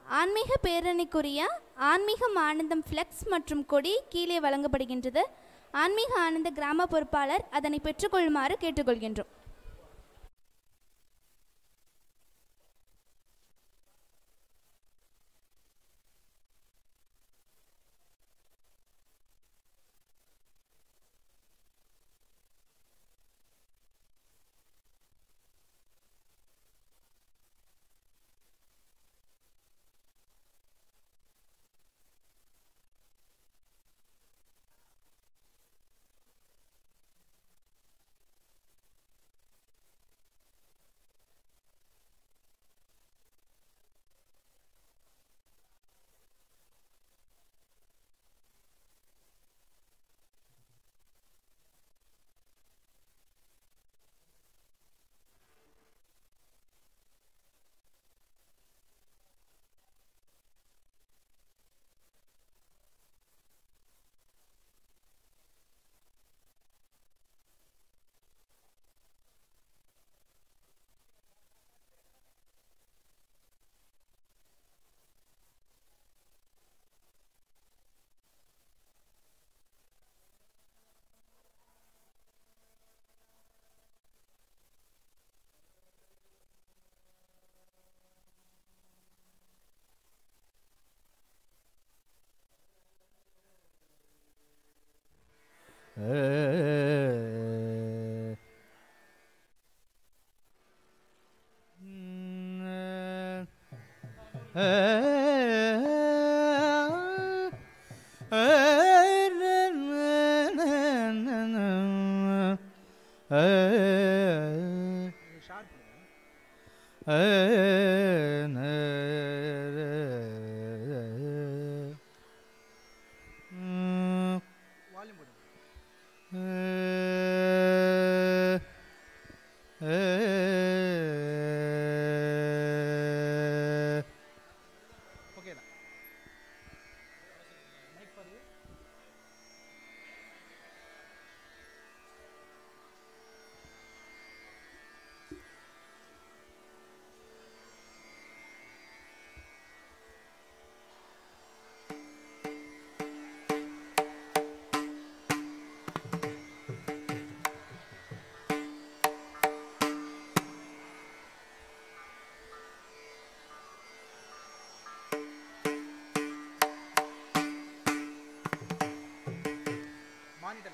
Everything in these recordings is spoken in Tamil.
ஆன்மீக பேரணிக்குரிய ஆன்மீகம் ஆனந்தம் ஃப்ளெக்ஸ் மற்றும் கொடி கீழே வழங்கப்படுகின்றது ஆன்மீக ஆனந்த கிராம பொறுப்பாளர் அதனை பெற்றுக்கொள்ளுமாறு கேட்டுக்கொள்கின்றோம் வால்யூம் போடுங்க ஓகே தான் மைக் பாரு மானிட்டர்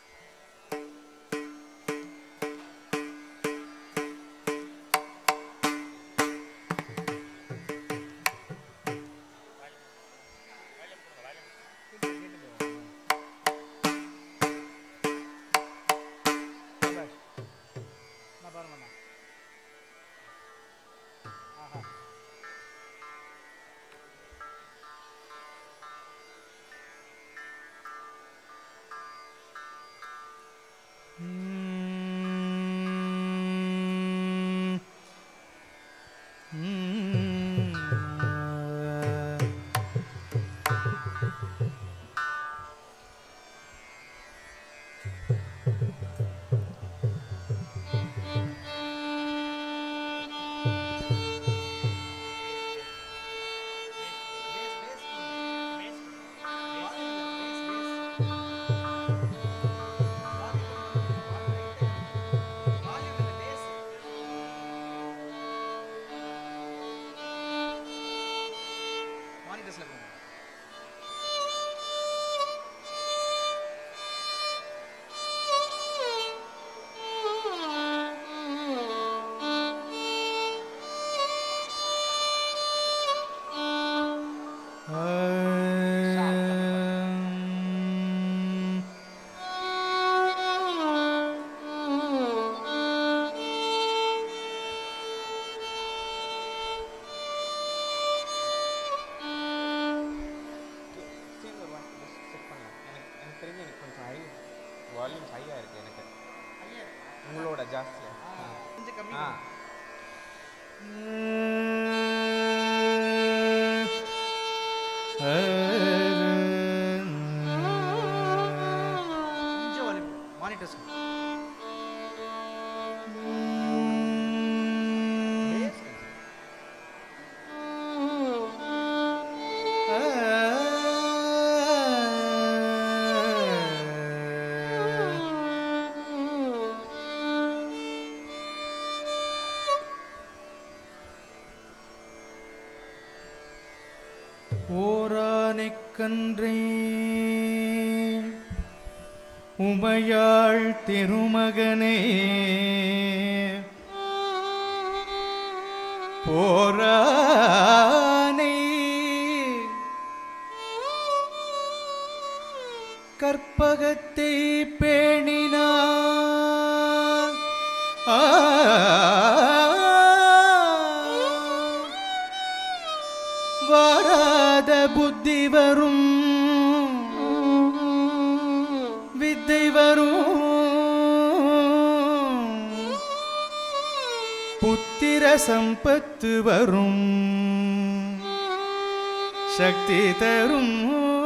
நான் பாருங்கண்ணா ஆஹா மானிட்டர்ஸ்ல போங்க சேர்ந்து ஒரு வாட்டி just check பண்ணலாம் எனக்கு எனக்கு தெரிஞ்சு எனக்கு கொஞ்சம் ஹை வால்யூம்ஸ் ஹையாக இருக்குது எனக்கு உங்களோட ஜாஸ்தியாக கொஞ்சம் கம்மி ஆ கொஞ்சம் வால்யூம் மானிட்டர்ஸ் பேஸ் கொஞ்சம் ஓரானைக்கன்றே உமையாள் திருமகனே போரானை கற்பகத்தை பேணினார் ஆ வாராத புத்தி வரும் வித்தை வரும் புத்திர சம்பத்து வரும் சக்தி தரும்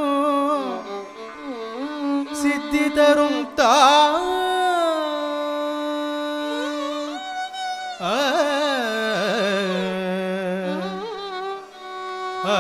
சித்தி தரும் தா ஆ. ஆ.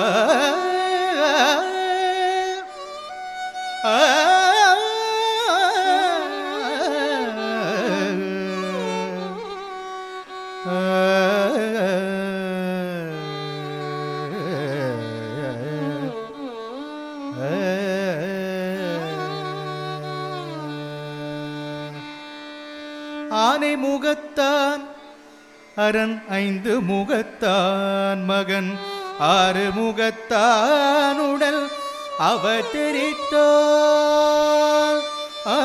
ஆனை முகத்தான் அரண் ஐந்து முகத்தான் மகன் ஆறு முகத்தான் உடல் அவதரித்தார் ஆ.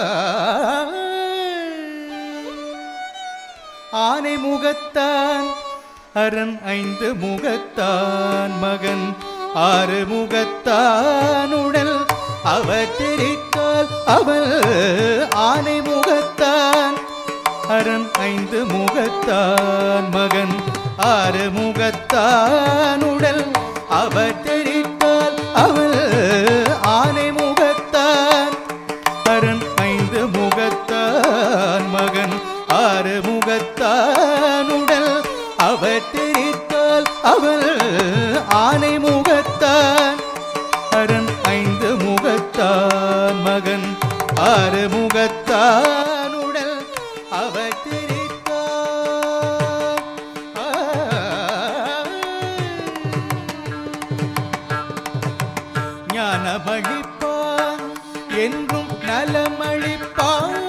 ஆனை முகத்தான் அரண் ஐந்து முகத்தான் மகன் ஆறு முகத்தான் உடல் அவதரித்தால் அவள் ஆனை முகத்தான் அரண் ஐந்து முகத்தான் மகன் ஆறு முகத்தான் உடல் அவதரித்தால் அவள் ஆனை முகத்தான் அரண் ஐந்து முகத்தான் மகன் ஆறு முகத்தான் உடல் அவதரித்தால் அவள் ஆனை முகத்தான் அரண் ஐந்து முகத்தான் மகன் ஆறு முகத்தான் உடல் அவதரித்தார் ஆ. ஞானமளிப்பான் என்றும் நலமளிப்பான்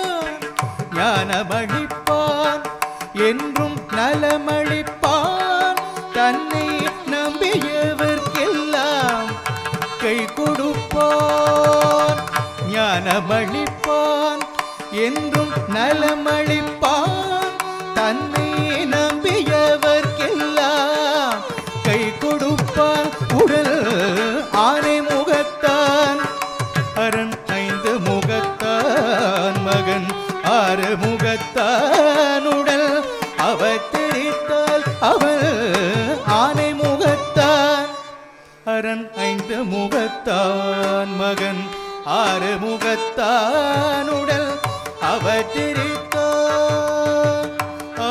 ஞானமளிப்பான் என்றும் நலமளிப்பான் தன்னை நம்பியவர்க்கெல்லாம் கை கொடுப்பான் ஞானமளிப்பான் என்றும் நலமளிப்பான் தன்னை நம்பியவர்க்கெல்லாம் கை கொடுப்பான் உடல் ஆனை முகத்தான் அரண் ஐந்து முகத்தான் மகன் ஆறு முகத்தான் உடல் அவதரித்தால் அவள் ஆனை முகத்தான் அரண் ஐந்து முகத்தான் மகன் ஆறு முகத்தான் உடல் அவதரித்தார் ஆ.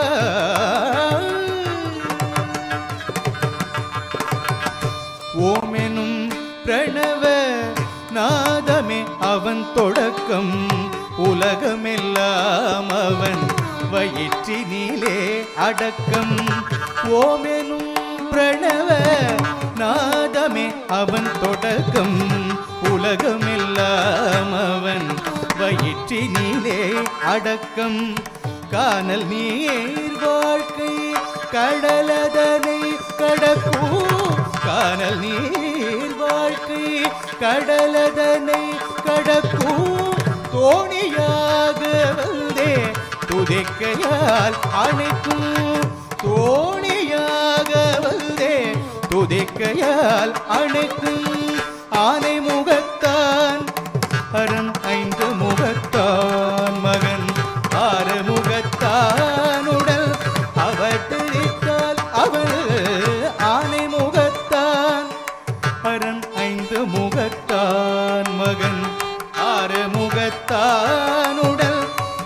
ஓமெனும் பிரணவ நாதமே அவன் தொடக்கம் உலகமெல்லாம் அவன் வயிற்றினிலே அடக்கம் ஓமெனும் பிரணவ நாதமே அவன் தொடக்கம் உலகமெல்லாம் அவன் வயிற்றினிலே அடக்கம் காணல் நீர் வாழ்க்கை கடலதனை கடக்கும் காணல் நீர் வாழ்க்கை கடலதனை கடக்கும் தோணியாக வந்தே துதிக்கையால் அணைக்கும் தோணியாக வந்தே துதிக்கையால் அணைக்கும் ஆனை முகத்தான் அரண் ஐந்து முகத்தான் மகன் ஆறு முகத்தான் உடல் அவதரித்தால் அவள் ஆனை முகத்தான் அரண் ஐந்து முகத்தான் மகன் ஆறு முகத்தான் உடல்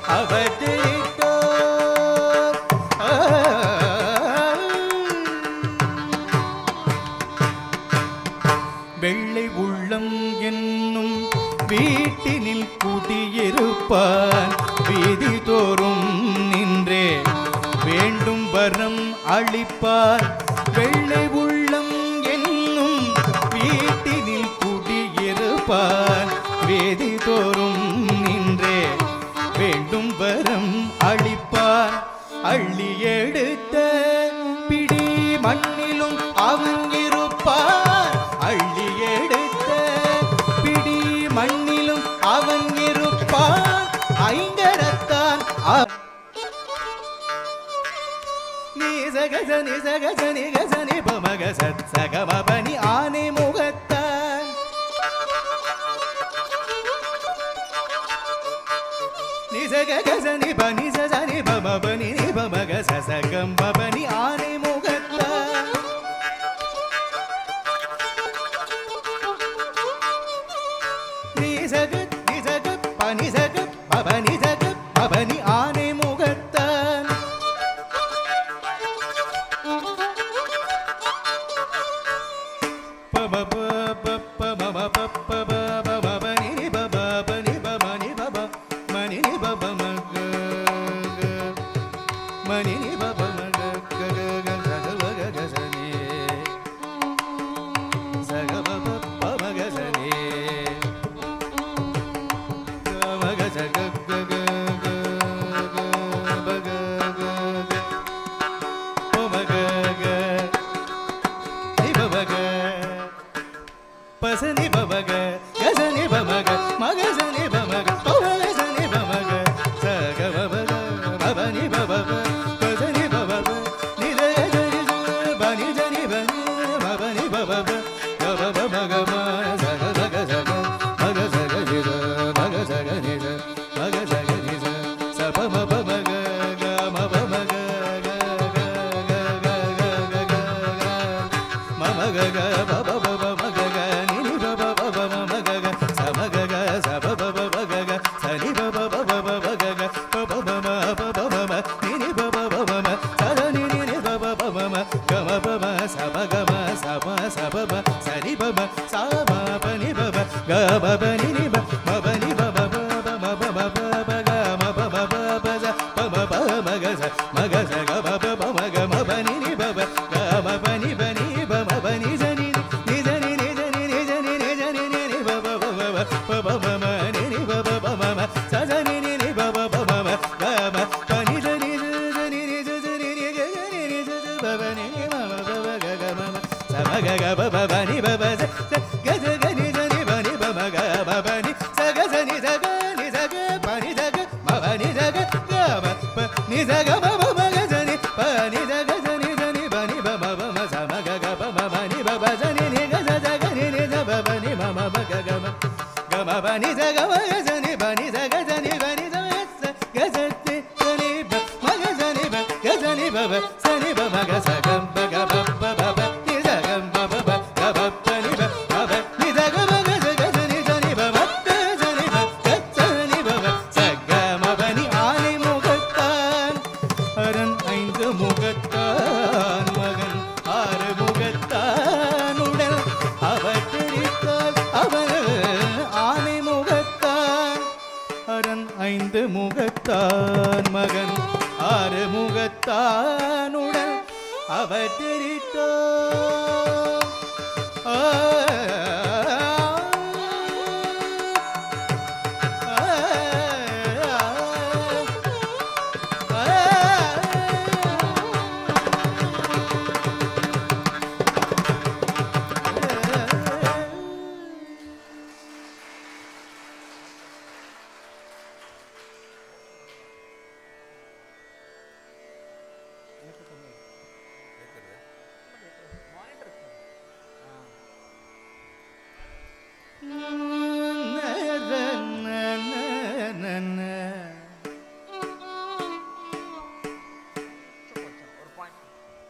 அவதரித்தார் ஆ. வெள்ளை உள்ளம் என்னும் வீட்டினில் குடியிருப்பான் வீதி தோறும் நின்றே வேண்டும் வரம் அளிப்பார் வெள்ளை உள்ளம் என்னும் இருப்பான் வேதி தோறும் நின்றே வேண்டும் வரம் அளிப்பான் அள்ளி எடுத்த பிடி மண்ணிலும் அவன் இருப்பான் அள்ளி எடுத்த பிடி மண்ணிலும் அவன் இருப்பான் ஐங்கரத்தான் அவன் நிசகச நிசகச நிகச நிபமக சத் சகமபனி ஆனை முகத்தான் நிசகச நிப நிசச நிபமபனி நிபமக சசகம்பபனி ஆனை முகத்தான் நிசக நிசக பனிசக பபனிசக பபனி ஆனை முகத்தான் பசனி பமக கசனி பமக மகசனி பமக பவகசனி பமக சக பமக பபனி பபப பசனி பபப நிதயஜனி பனி ஜனி பனி பபனி பபப பபப மக ம சக சக சக மக சக நித மக சக நித மக சக நித சப மப மக க மப மக க க க க க க க மம க க ப ப ப ப ம க க நி நி ப ப ப ப ம ம க க ச ம க க ச ப ப ப ப க க ச நி ப ப ப ப ப ப க க ப ப ப ம ப ப ப ம நி நி ப ப ப ப ம ச த நி நி நி ப ப ப ம ம க ம ப ம ச ப க ம ச ப ச ப ப ச நி ப ம ச ம ப நி ப ப க ப ப நி நி ப ம ப நி ப ப ப ப ம ப ம ப ப க ம ப ம ப ப ச ப ம ப ம க ச ம க ச க ப ப ப ம க ம ப நி நி ப ப க ம ப நி ப நி ப ம ப நி ச நி நி ச நி நி ச நி நி ச நி நி ச நி நி நி ப ப ப ப ப ப ப ம ம நி நி ப ப ப ம ம ச ச நி நி நி ப ப ப ம ம க ம ப நி ச நி ச ச நி நி ச ச நி நி க க நி நி ச ச ப ப நி நி ம ம ப ப க க ம ம ச ம க க ப ப ப நி ப ப ச ச க ச க நி ச நி ப நி ப ம க ம ப நி ச க ச நி ச க நி ச க ப நி ச க ம ப நி ச க க ம ப நி ச க ம ப ம க ச நி ப நி ச க ச நி ச நி ப நி ப ம ப ம ச ம க க ப ம ம நி ப ப ச நி நி க ச ச க நி நி ச ப ப நி ம ம ப க க ம க ம ப நி ச க ம க ச நி ப நி ச க ச நி ப நி ச க ச க ச நி ச நி ப ம க ச நி ப க ச நி ப ப ச நி ப ம க ச க ப க ப ப ப ப நி ச க ப ப ப க ப ப நி ப ப ப நி ச க ம க ச க ச நி ச நி ப ம க ச நி ப க ச நி ப ப ச க ம ப நி ஆனை முகத்தான் அரண் ஐந்து முகத்தான் மகன் ஆறு முகத்தான் உடல் அவற்றிருக்கால் அவன் ஆனை முகத்தான் அரண் ஐந்து முகத்தான் மகன் ஆறு முகத்தான் உடல் அவற்றிருக்கால் ஆ ஒரு பாயிண்ட்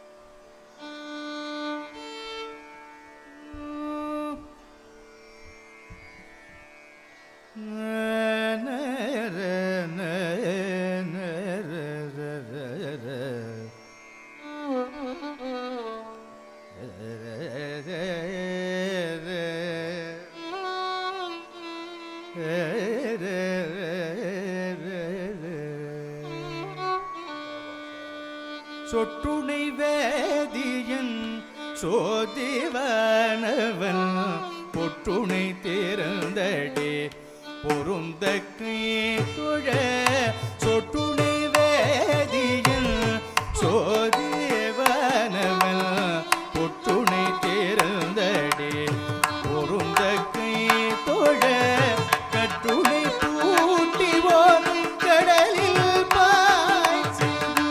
சொட்டுணை வேதியன் சோதிவனவன் பொட்டு பொற்றுணை தேர்ந்தடே பொருந்த கை தொழ சொட்டுணை வேதியன் சோதேவனவன் பொற்றுணை தேர்ந்தடே பொருந்த கை தொழ கட்டுணை பூட்டிவோம் கடலில் பாய்ச்சி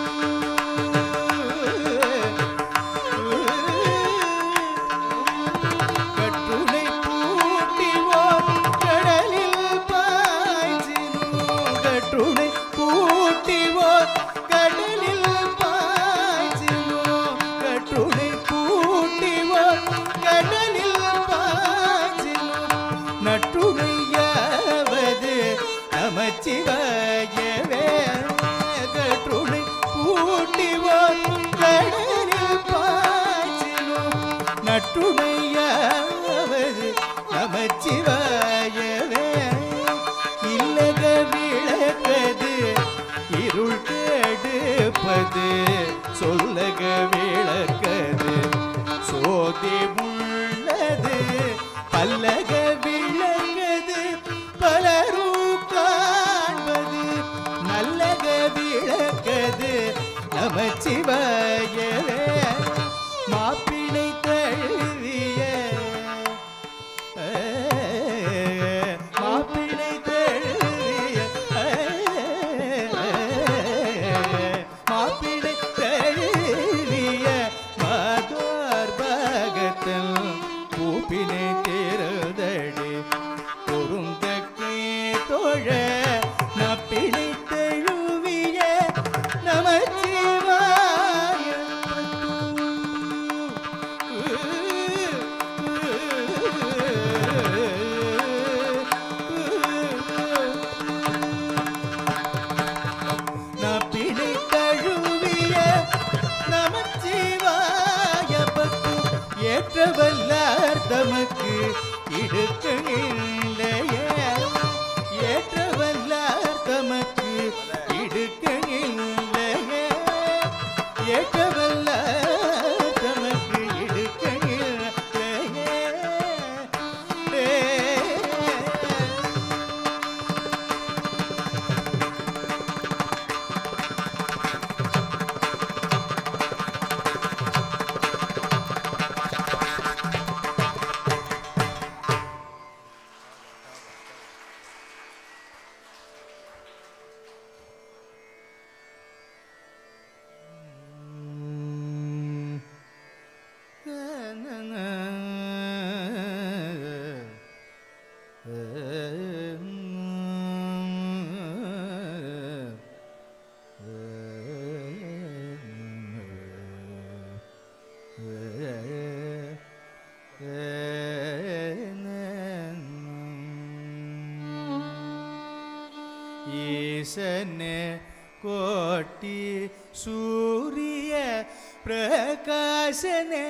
கட்டுளை பூட்டிவோம் கடலில் பாய்ச்சினோம் கட்டுளை பூட்டிவோம் கடலில் பாய்ச்சினோம் கட்டுளை பூட்டிவோம் கடலில் பாய்ச்சினோம் நட்டுணையாவது நமச்சிவாயவே கட்டுளை பூட்டிவோம் கடலில் பாய்ச்சினோம் நட்டுணையாவது நமச்சிவாயவே இல்லக விளக்கது இருள் கெடுப்பது சொல்லக விளக்கது சோதி உள்ளது பல்லக விளக்கது பலரும் காண்பது நல்லக விளக்கது நமச்சிவாயவே மாப்பிளை தழுவிய மாப்பிளை தழுவிய மாப்பிளை தழுவிய மாதோர் பாகத்தல் பூப்பினை தேர்தடி பொருந்தக்கை தோழ நப்பிளை தழுவிய நப்பிளை தழுவிய நமச்சிவாய பக்கு ஏற்றவல்லார் தமக்கு இடுக்க இல்லையே ஏற்றவல்லார் தமக்கு இடுக்க இல்லையே ஏற்றவல்லார் தமக்கு இடுக்க இல்லையே ஈசனே கோட்டி சூரிய பிரகாசனே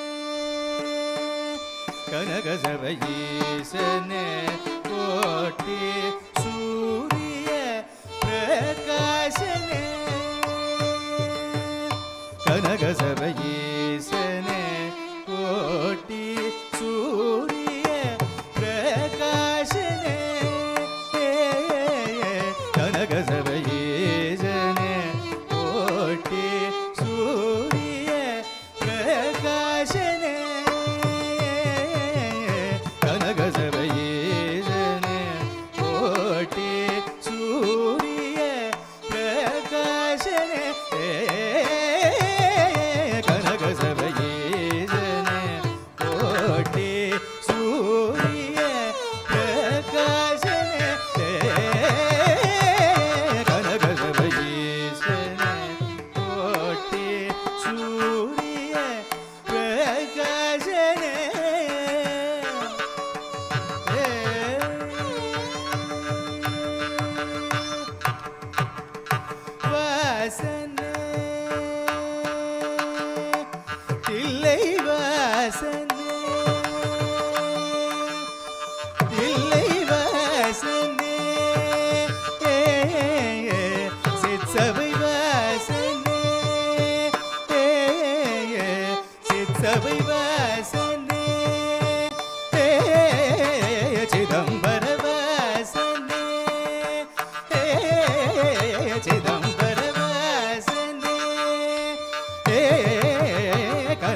கனகசப ஈசனே கோட்டி சூரிய பிரகாசனே கனகசப ஈசனே கோட்டி சூரிய பிரகாசனே கனகசப ஈசனே கோட்டி சூரிய பிரகாசனே கனகசப ஈசனே கோட்டி சூரிய பிரகாசனே கனகசப ஈசனே கோட்டி சூரிய பிரகாசனே கனகசப ஈசனே கோட்டி சூரிய பிரகாசனே வாசனே தில்லை வாசனே தில்லை வாசனே சிற்சபை வாசனே சிற்சபை வாசனே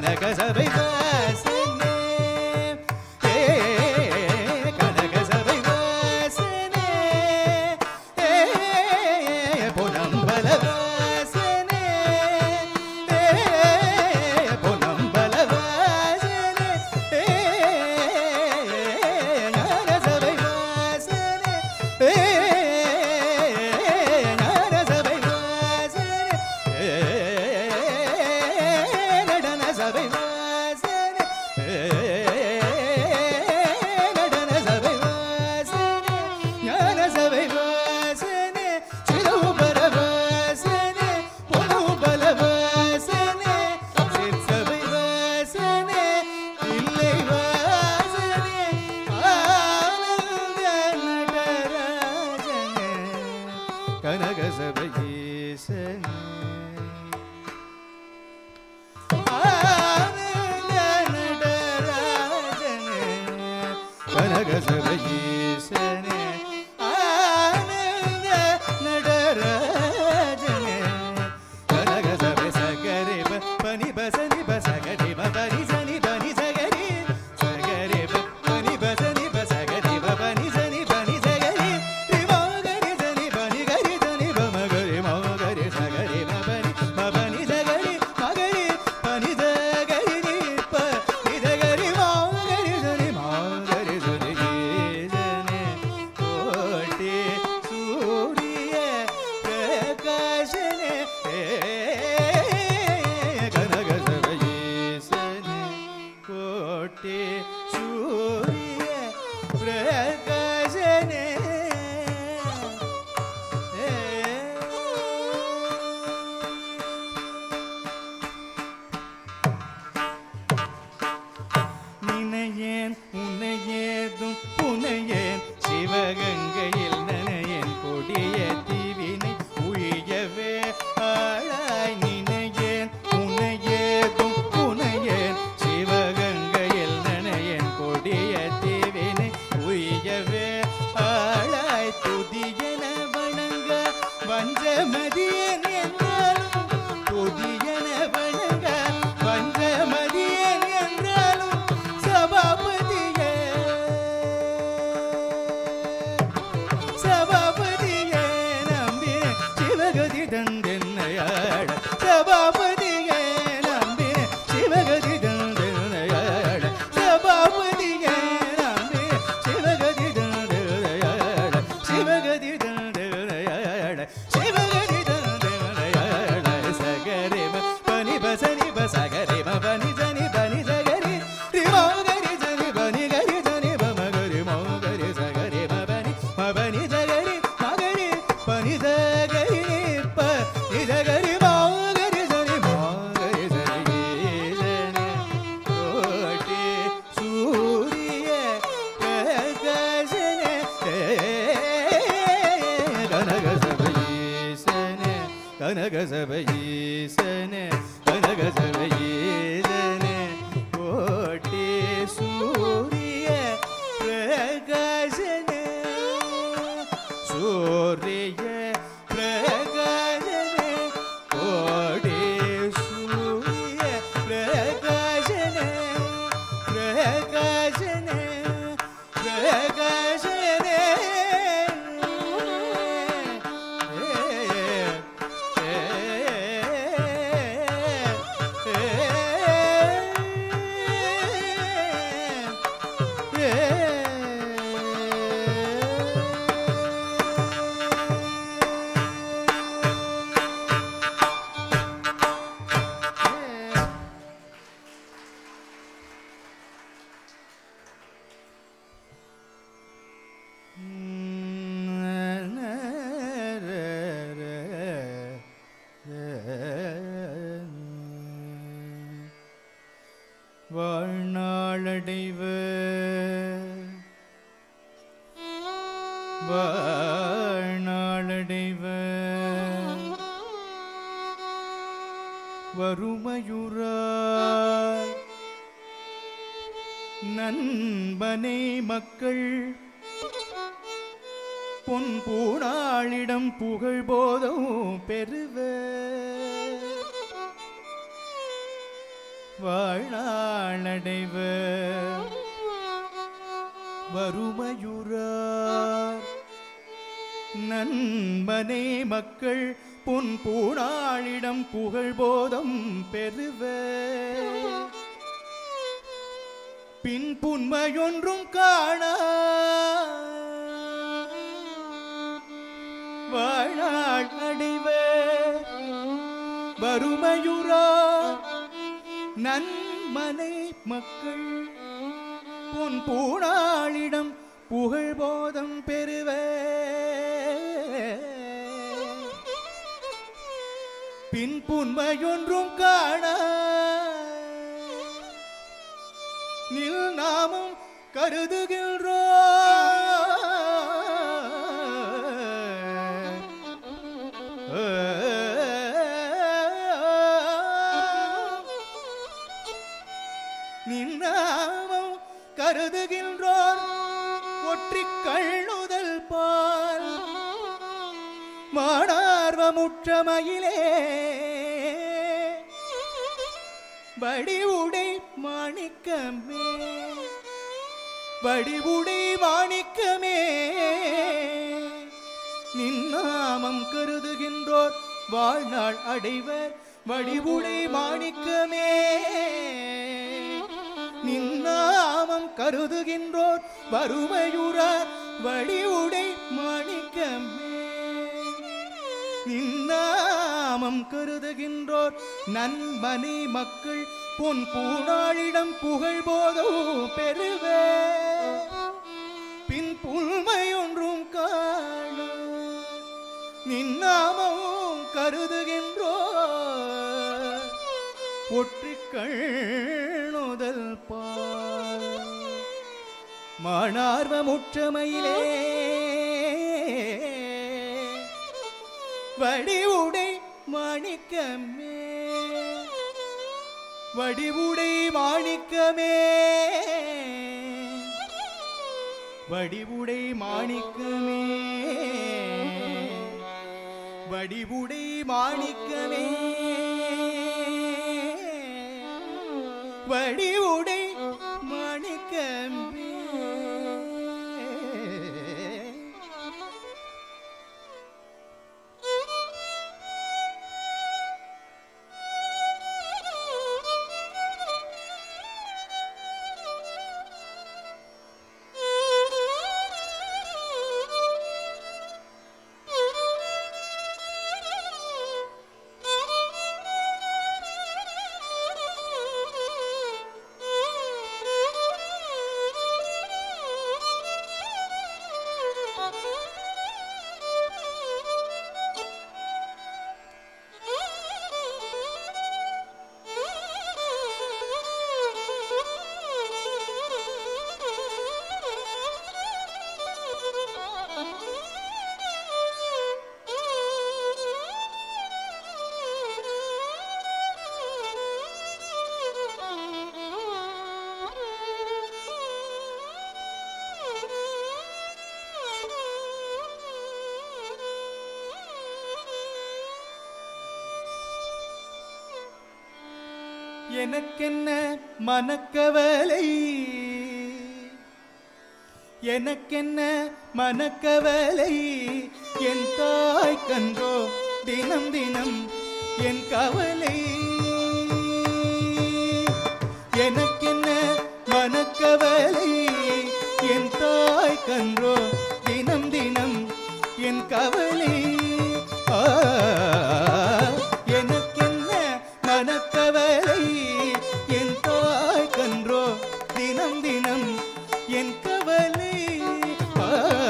கனக சபை வாசனே ஏ கனக சபை வாசனே ஏ பொன்னம்பல வாசனே ஏ பொன்னம்பல வாசனே ஏ ஞான சபை வாசனே ஏ ஞான சபை வாசனே ஏ நடன சபை வாசனே ஏ நடன சபை வாசனே ஞான சபை வாசனே சிதம்பர வாசனே பொதுபல வாசனே சித் சபை வாசனே இல்லை வாசனே ஆனந்த நடராஜனே கனக சபை ஈசனே ஆனந்த நடராஜனே கனக சபை ஈசனே ஆனந்த நடராஜனே கனக சபை சகரே ப பனி பசனி பசகரி பனி சனி பனி சகரி சகரே ப பனி பசனி பசகரி பனி சனி பனி சகரி ரிமோகரி சனி பனி கரி சனி பமகரி மோகரி சகரி மபனி மபனி சகரி மகரி பனி சகரி நீ ப நி சகரி மோகரி சனி மோகரி சனி கீசனே கோட்டி சூரிய பிரகாசனே கனக சபையேசனே கோட்டி சூரிய பிரகாசனே நினையேன் உன்னையேதும் புனையேன் சிவகங்கையில் நனையேன் கொடிய தீவினை உழியவே ஆளாய் நினையேன் உன்னையேதும் புனையேன் சிவகங்கையில் நனையேன் கொடிய தீவினை உழியவே ஆளாய் துதியன வணங்க வஞ்சமதியன் என்றாலும் துதியன வணங்க வஞ்சமதியன் என்றாலும் சபாபதியே சபாபதியே நம்பின சிவகதி தந்தென்னையாட சபாபதியே நம்பின சிவகதி தந்தென்னையாட சபாபதியே நம்பின சிவகதி தந்தென்னையாட சிவகதி தந்தென்னையாட சிவகதி தந்தென்னையாட சகரே ம பனி பசனி பசகரே ம பனி சனி பனி சகரி ரிமோகரி சனி பனி கரி சனி பமகரி மோகரி சகரி ம பனி ம பனி சகரி மகரி பனி சகரி ப நி சகரி மோகரி சனி மோகரி சனி ஈசனே கோட்டி சூரிய பிரகாசனே கனக சபையீசனே கனக சபையீசனே கனக சபையீசனே கோட்டி சூரிய பிரகாசனே சூரிய பிரகாசனே கோடி சூரிய பிரகாசனே பிரகாசனே பிரகாசனே வாழ்நாளடைவ வாழ்நாளடைவ வறுமையுறார் நண்பனை மக்கள் பொன் பூணாளிடம் புகழ் போதும் பெறுவ வாழாளடைவர் வறுமையுறார் நன்மனே மக்கள் பொன் பூணாளிடம் புகழ் போதம் பெறுவ பின் புன்மையொன்றும் காண வாழாள் அடைவ வறுமையுறா நன்மனை மக்கள் பொன் பூணாளிடம் புகழ் போதம் பெறுவ பின் புன்மையொன்றும் காண நில் நாமும் கருதுகின்றோ நின்னாமம் கருதுகின்றோர் ஒற்றிக் கள்ளுதல் பால் மாணார்வமுற்றமையிலே வடிவுடை மாணிக்கமே வடிவுடை மாணிக்கமே நின்னாமம் கருதுகின்றோர் வாழ்நாள் அடைவர் வடிவுடை மாணிக்கமே நின்னாமம் கருதுகின்றோர் வறுமையுறார் வடிவுடை மாணிக்கமே நின்னாமம் கருதுகின்றோர் நன்மனை மக்கள் பொன் பூணாளிடம் புகழ் போதோ பெறுவ பின் புல்மையொன்றும் காண நின்னாமம் கருதுகின்றோர் ஒற்றிக்கள் நுதல் பால் மாணார்வமுற்றமையிலே வடிவுடை மாணிக்கமே வடிவுடை மாணிக்கமே வடிவுடை மாணிக்கமே வடிவுடை மாணிக்கமே வடிவுடை மாணிக்கமே எனக்கென்ன மனக்கவலை எனக்கென்ன மனக்கவலை என் தாய் கன்றோ தினம் தினம் என் கவலை எனக்கென்ன மனக்கவலை என் தாய் கன்றோ தினம் தினம் என் கவலை ஆ, எனக்கென்ன மனக்கவலை என் தாய் கன்றோ தினம் தினம் என் கவலை ஆ,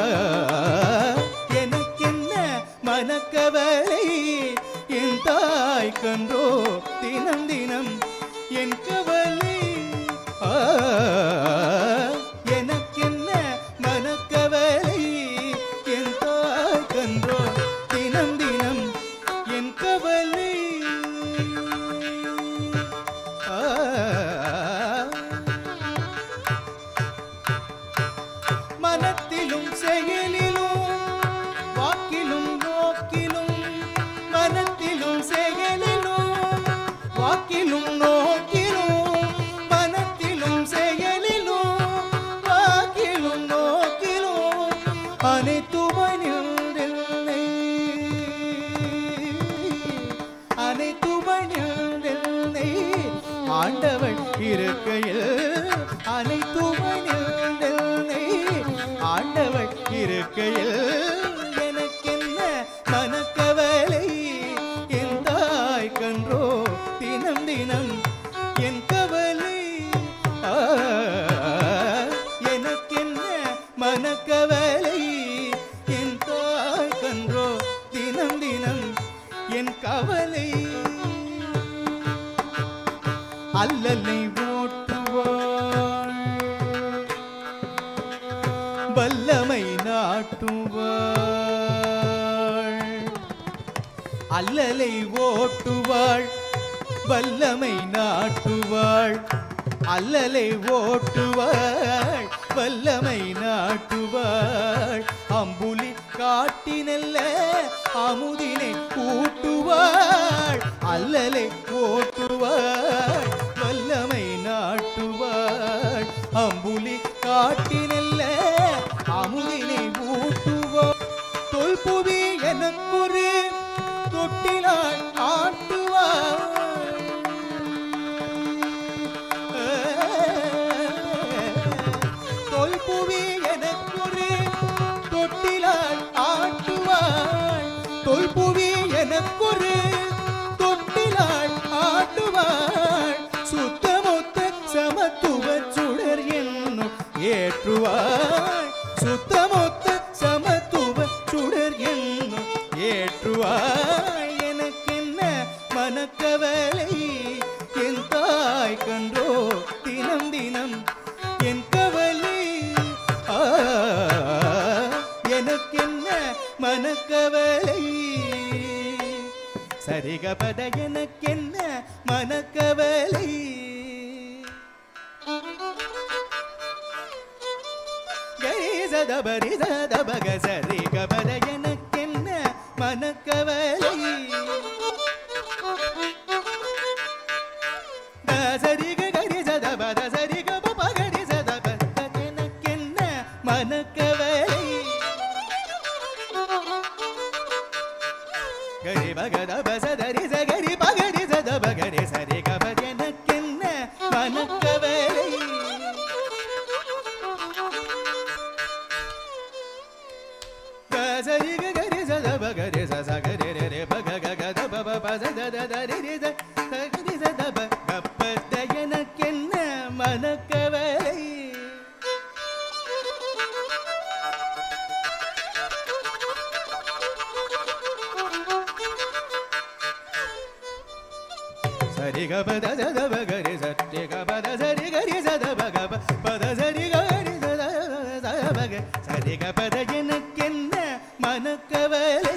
எனக்கென்ன மனக்கவலை என் தாய் கன்றோ தினம் தினம் என் கவலை ஆ, எனக்கென்ன மனக்கவலை என் தாய் கன்றோ தினம் தினம் என் கவலை ஆண்டவள் இருக்கையில் அனைத்துமனை ஆண்டவள் இருக்கையில் எனக்கென்ன மனக்கவலை என் தாய் கன்றோ தினம் தினம் என் கவலை ஆ, எனக்கென்ன மனக்கவலை என் தாய் கன்றோ தினம் தினம் என் கவலை அல்லலை ஓட்டுவாள் வல்லமை நாட்டுவாள் அல்லலை ஓட்டுவாள் வல்லமை நாட்டுவாள் அல்லலை ஓட்டுவாள் வல்லமை நாட்டுவாள் அம்புலி காட்டினல்ல அமுதினை கூட்டுவாள் அல்லலை ஓட்டுவாள் வல்லமை நாட்டுவாள் அம்புலி காட்டினல்ல அமுதினை ஊட்டுவாள் தொல்புவி எனக்கொரு தொட்டிலாள் ஆட்டுவாள் தொல்புவி எனக்கொரு தொட்டிலாள் ஆட்டுவாள் தொல்புவி எனக்கொரு தொட்டிலாள் ஆட்டுவாள் சுத்தமொத்த சமத்துவ சுடர் என்னும் ஏற்றுவாள் சுத்தமொத்த சமத்துவ சுடர் என்னும் ஏற்றுவாள் எனக்கென்ன மனக்கவலை என் தாய் கன்றோ தினம் தினம் என் கவலை ஆ, எனக்கென்ன மனக்கவலை சரிகபத எனக்கென்ன மனக்கவலை கரி சதபரி சதபக சரிகபத எனக்கென்ன மனக்கவலை சரிக கரி சதபத சரிக பகரி சதப எனக்கென்ன மனக்கவலை கரி பகத பசதரி சகரி பகரி சத பகரி சரி கபர் எனக்கென்ன மனக்கவலை சரி கரி சத பகரி சகரி ரே ரே பக கத பப பச தத தரி ரி ச சகரி சத ப கப்பத்த எனக்கென்ன மனக்கவலை சரி க பத சத பகரி சரி க பத சரி கரி சத பக ப பத சரி கரி சத சத பக சரி க பத எனக்கென்ன மனக்கவலை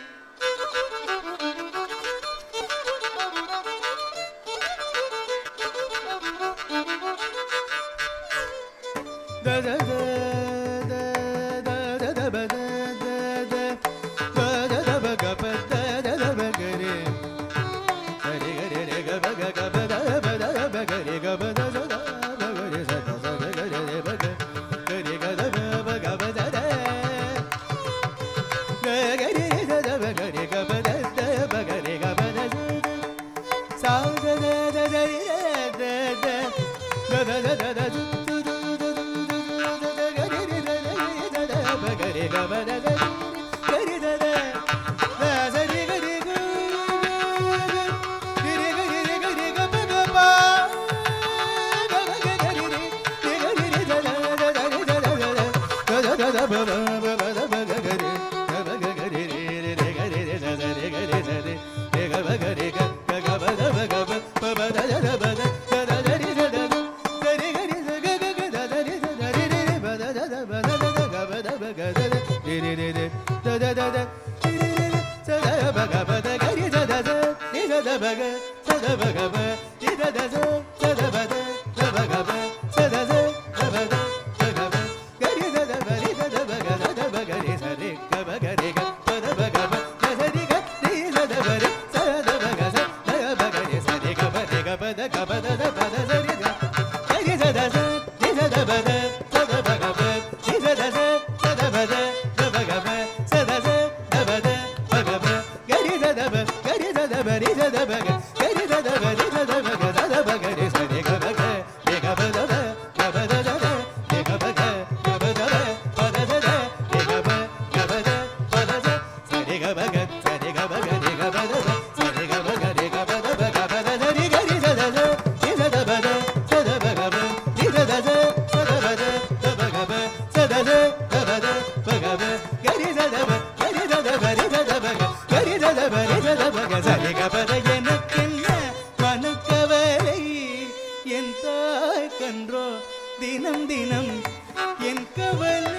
த த த த த த த ப த த த ப த த ப க ப த த த ப க ரே ஹரி ஹரி ரே க ப க க ப த ப த ப க ரே க ப த த த ப க ரே ச த ச க க ரே ரே ப க க ரே க த ப ப க ப த த க க ரே ரே த த ப க ரே க ப த த ப க ரே க ப த த சா த த த த ரே த த த த த த த து து து து து து து து க ரே ரே த த ரே த த ப க ரே க ப த த க ரே த த த ச ரே க ரே க தினம் தினம் என் கவலை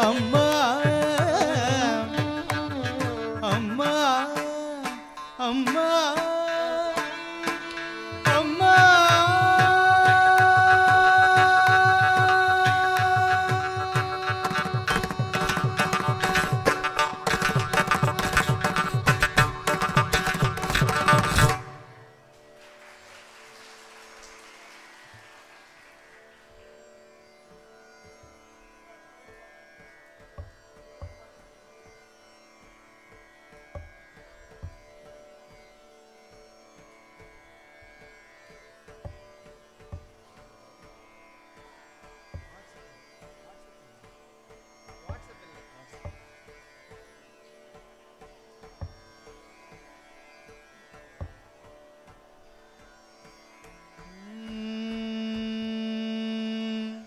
அம்மா அம்மா அம்மா அம்மா ம்.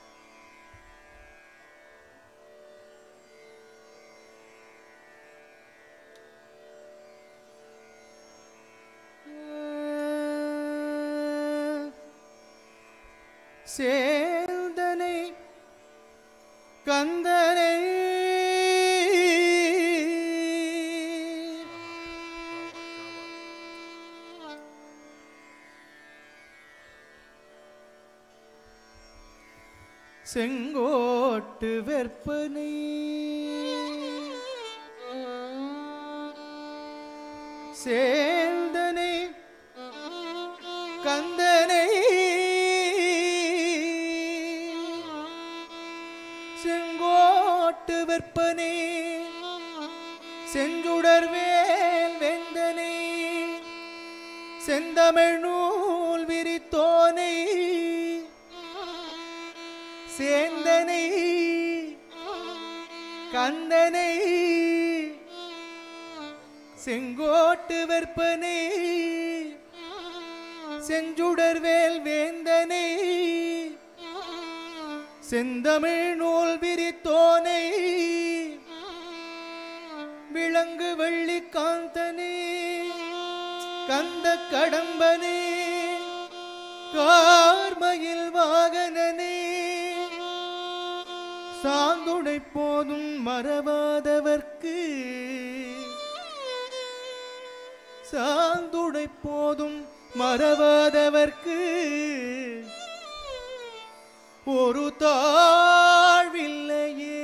சேந்தனை கந்தனை செங்கோட்டு வெற்பனை சேந்தனை கந்தனை செங்கோட்டு வெற்பனே செஞ்சுடர் வேல் வெந்தனை செந்தமிழ் நூல் விரித்தோனை சேந்தனை கந்தனை செங்கோட்டு வெற்பனை செஞ்சுடர் வேல் வேந்தனை செந்தமிழ் நூல் விரித்தோனை விளங்கு வெள்ளி காந்தனே கந்த கடம்பனே கார்மயில் வாகனனே சாந்துடை போதும் மறவாதவர்க்கு சாந்துடை போதும் மறவாதவர்க்கு ஒரு தாழ்வில்லையே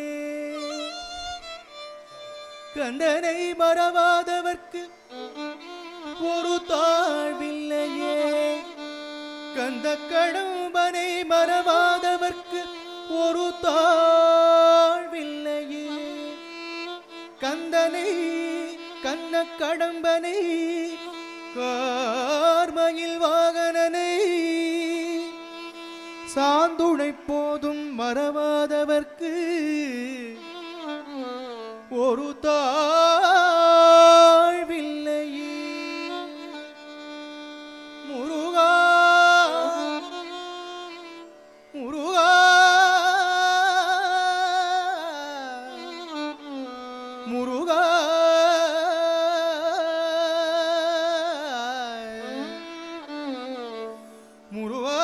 கந்தனை மறவாதவர்க்கு ஒரு தாழ்வில்லையே கந்த கடம்பனை மறவாதவர்க்கு ஒரு தாழ்வில்லையே கந்தனை கண்ண கடம்பனை கார்மயில் வாகனனை சாந்துணை போதும் மறவாதவர்க்கு ஒரு தாழ்வில்லையே முருகா முருகா முருகா முருகா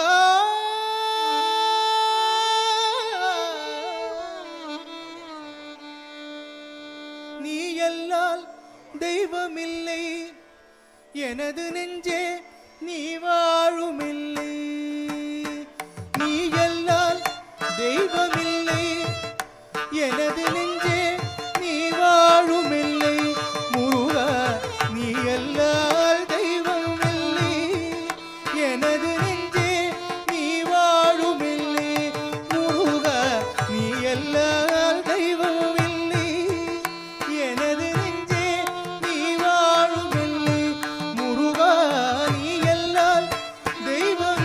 நீ எல்லால் தெய்வமில்லை எனது நெஞ்சே நீ வாழுமில்லை நீ எல்லால் தெய்வமில்லை எனது நெஞ்சே நீ வாழுமில்லை முருகா நீ எல்லால் தெய்வமில்லை எனது நெஞ்சே நீ வாழுமில்லை முருகா நீ எல்லால் தெய்வமில்லை எனது நெஞ்சே நீ வாழுமில்லை முருகா நீ எல்லால் தெய்வமில்லை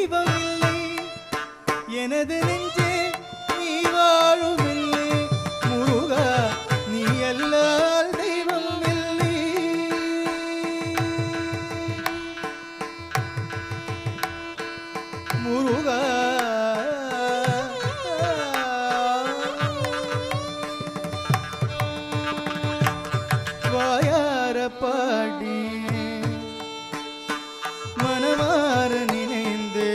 தெய்வமில்லை எனது நெஞ்சே நீ வாழுமில்லை முருகா நீ அல்லால் தெய்வம் இல்லை முருகா வாயார பாடி மனமாற நினைந்து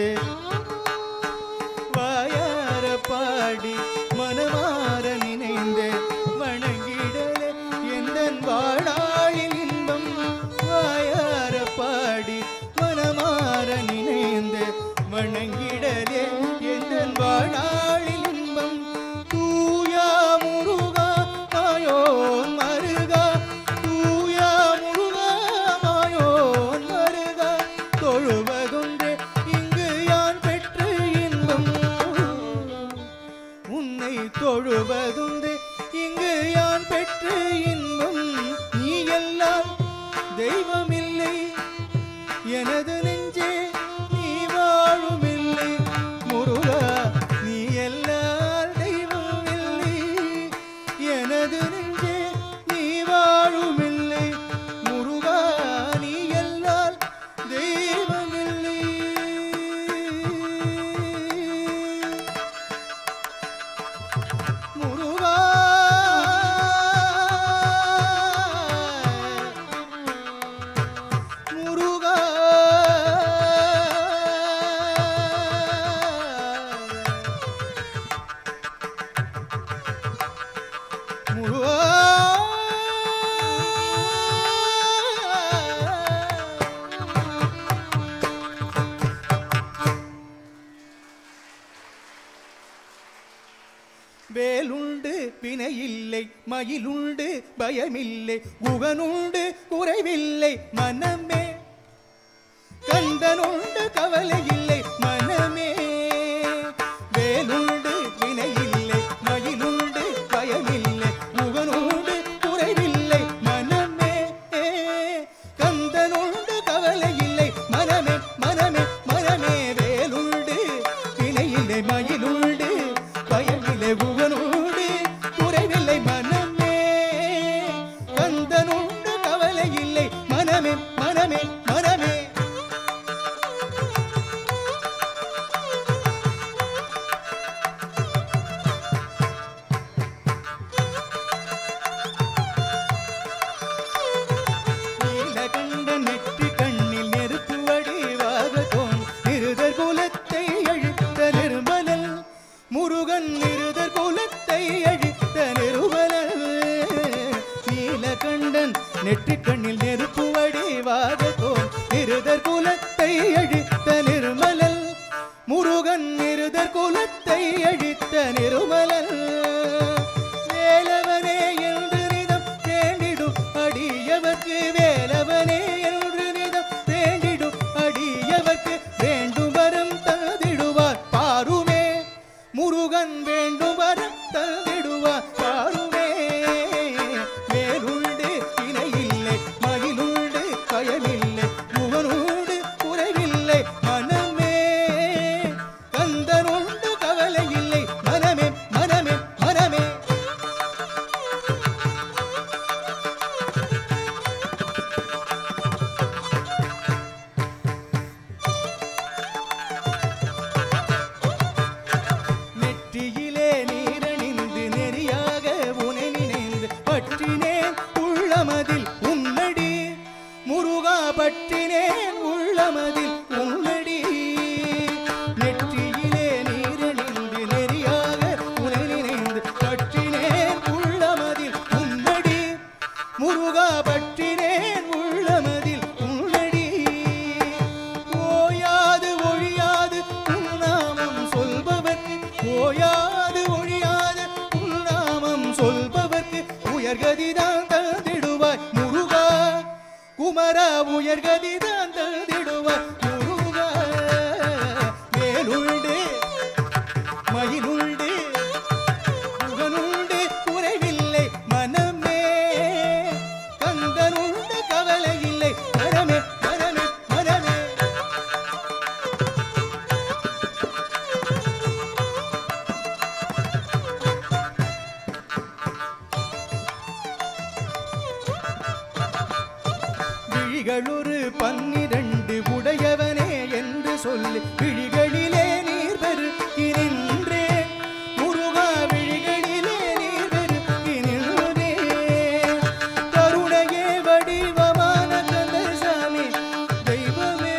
வாயார பாடி மனமாற நினைந்து வணங்கிடலே எந்தன் வாழாளின் இன்பம் வாயார பாடி மனமாற நினைந்து வணங்கிடலே எந்தன் வாழாளின் இன்பம் தூயா முருகா மாயோன் மருகா தூயா முருகா மாயோன் மருகா தொழுவதொன்றே இங்கு யான் பெற்ற இன்பம் உன்னை தொழுவதுண்டு இங்கு யான் பெற்ற இன்பம் நீ எல்லாம் தெய்வமில்லை எனது நெஞ்சே நீ வாழுமில்லை முருகா நீ எல்லாம் தெய்வமில்லை எனது நெஞ்சே நீ வாழுமில்லை முருகா நீ எல்லாம் தெய்வமில்லை முருகா முருகா முருகா வேலுண்டு வினையில்லை மயிலுண்டு பயமில்லை குகனுண்டு குறைவில்லை மனமே கந்தனுண்டு கவலை இல்லை மனமே வேலுண்டு வினையில்லை மயிலுண்டு பயமில்லை குகனுண்டு குறைவில்லை மனமே கந்தனுண்டு கவலை இல்லை மனமே மனமே மனமே வேலுண்டு வினையில்லை மயிலுண்டு பயமில்லை குகனுண்டு குறைவில்லை மனமே கந்தனுண்டு கவலை இல்லை மனமே மனமே மனமே நீலகண்ட நெற்றி கண்ணில் நெருப்பு வடிவாக தோன் நிருதர் குலத்தை அழித்த நிர்மலல் முருகன் நிருதர் குலத்தை அழித்த நிருமலல் நீலகண்டன் நெற்றி கண்ணில் நெருப்பு வடிவாக தோன் நிருதர் குலத்தை அழித்த நிர்மலல் முருகன் நிருதர் குலத்தை அழித்த நிருமலல் வேலவனே என்று நிதம் வேண்டிடும் அடியவர்க்கு வேலவனே என்று நிதம் வேண்டிடும் அடியவர்க்கு வேண்டும் வரம் தந்திடுவார் பாருமே முருகன் வேண்டும் வரம் தந்திடுவார் பாருமே வேலுண்டு இணையில்லை மகிழுண்டு பயமில்லை முகனுண்டு குறைவில்லை மனமே கந்தனுண்டு கவலை இல்லை மனமே மனமே மனமே நெற்றியிலே நீரணிந்து நெறியாக உனை நினைந்து பற்றினேன் உள்ளமதில் உன்னடி முருகா பற்றினேன் உள்ளமதில் உன்னடி நெற்றியிலே நீரணிந்து நெறியாக உனை நினைந்து பற்றினேன் உள்ளமதில் உன்னடி முருகா பற்றினேன் உள்ளமதில் உன்னடி ஓயாது ஒழியாது உன்னாமம் சொல்பவர்க்கு ஓயாது ஒழியாது உன்னாமம் சொல்பவர்க்கு உயர்கதிதான் தந்திடுவாய் முருகா குமரா உயர்கதிதான் தந்திடுவாய் முருகா வேலுண்டு மயிலுண்டு முகனுண்டு குறைவில்லை மனமே கந்தனுண்டு கவலை இல்லை மனமே மனமே மனமே விழிகளிலே நீர் பெருக்கி நின்றேன் முருகா விழிகளிலே நீர் பெருக்கி நின்றேன் கருணையே வடிவமான கந்தசாமி தெய்வமே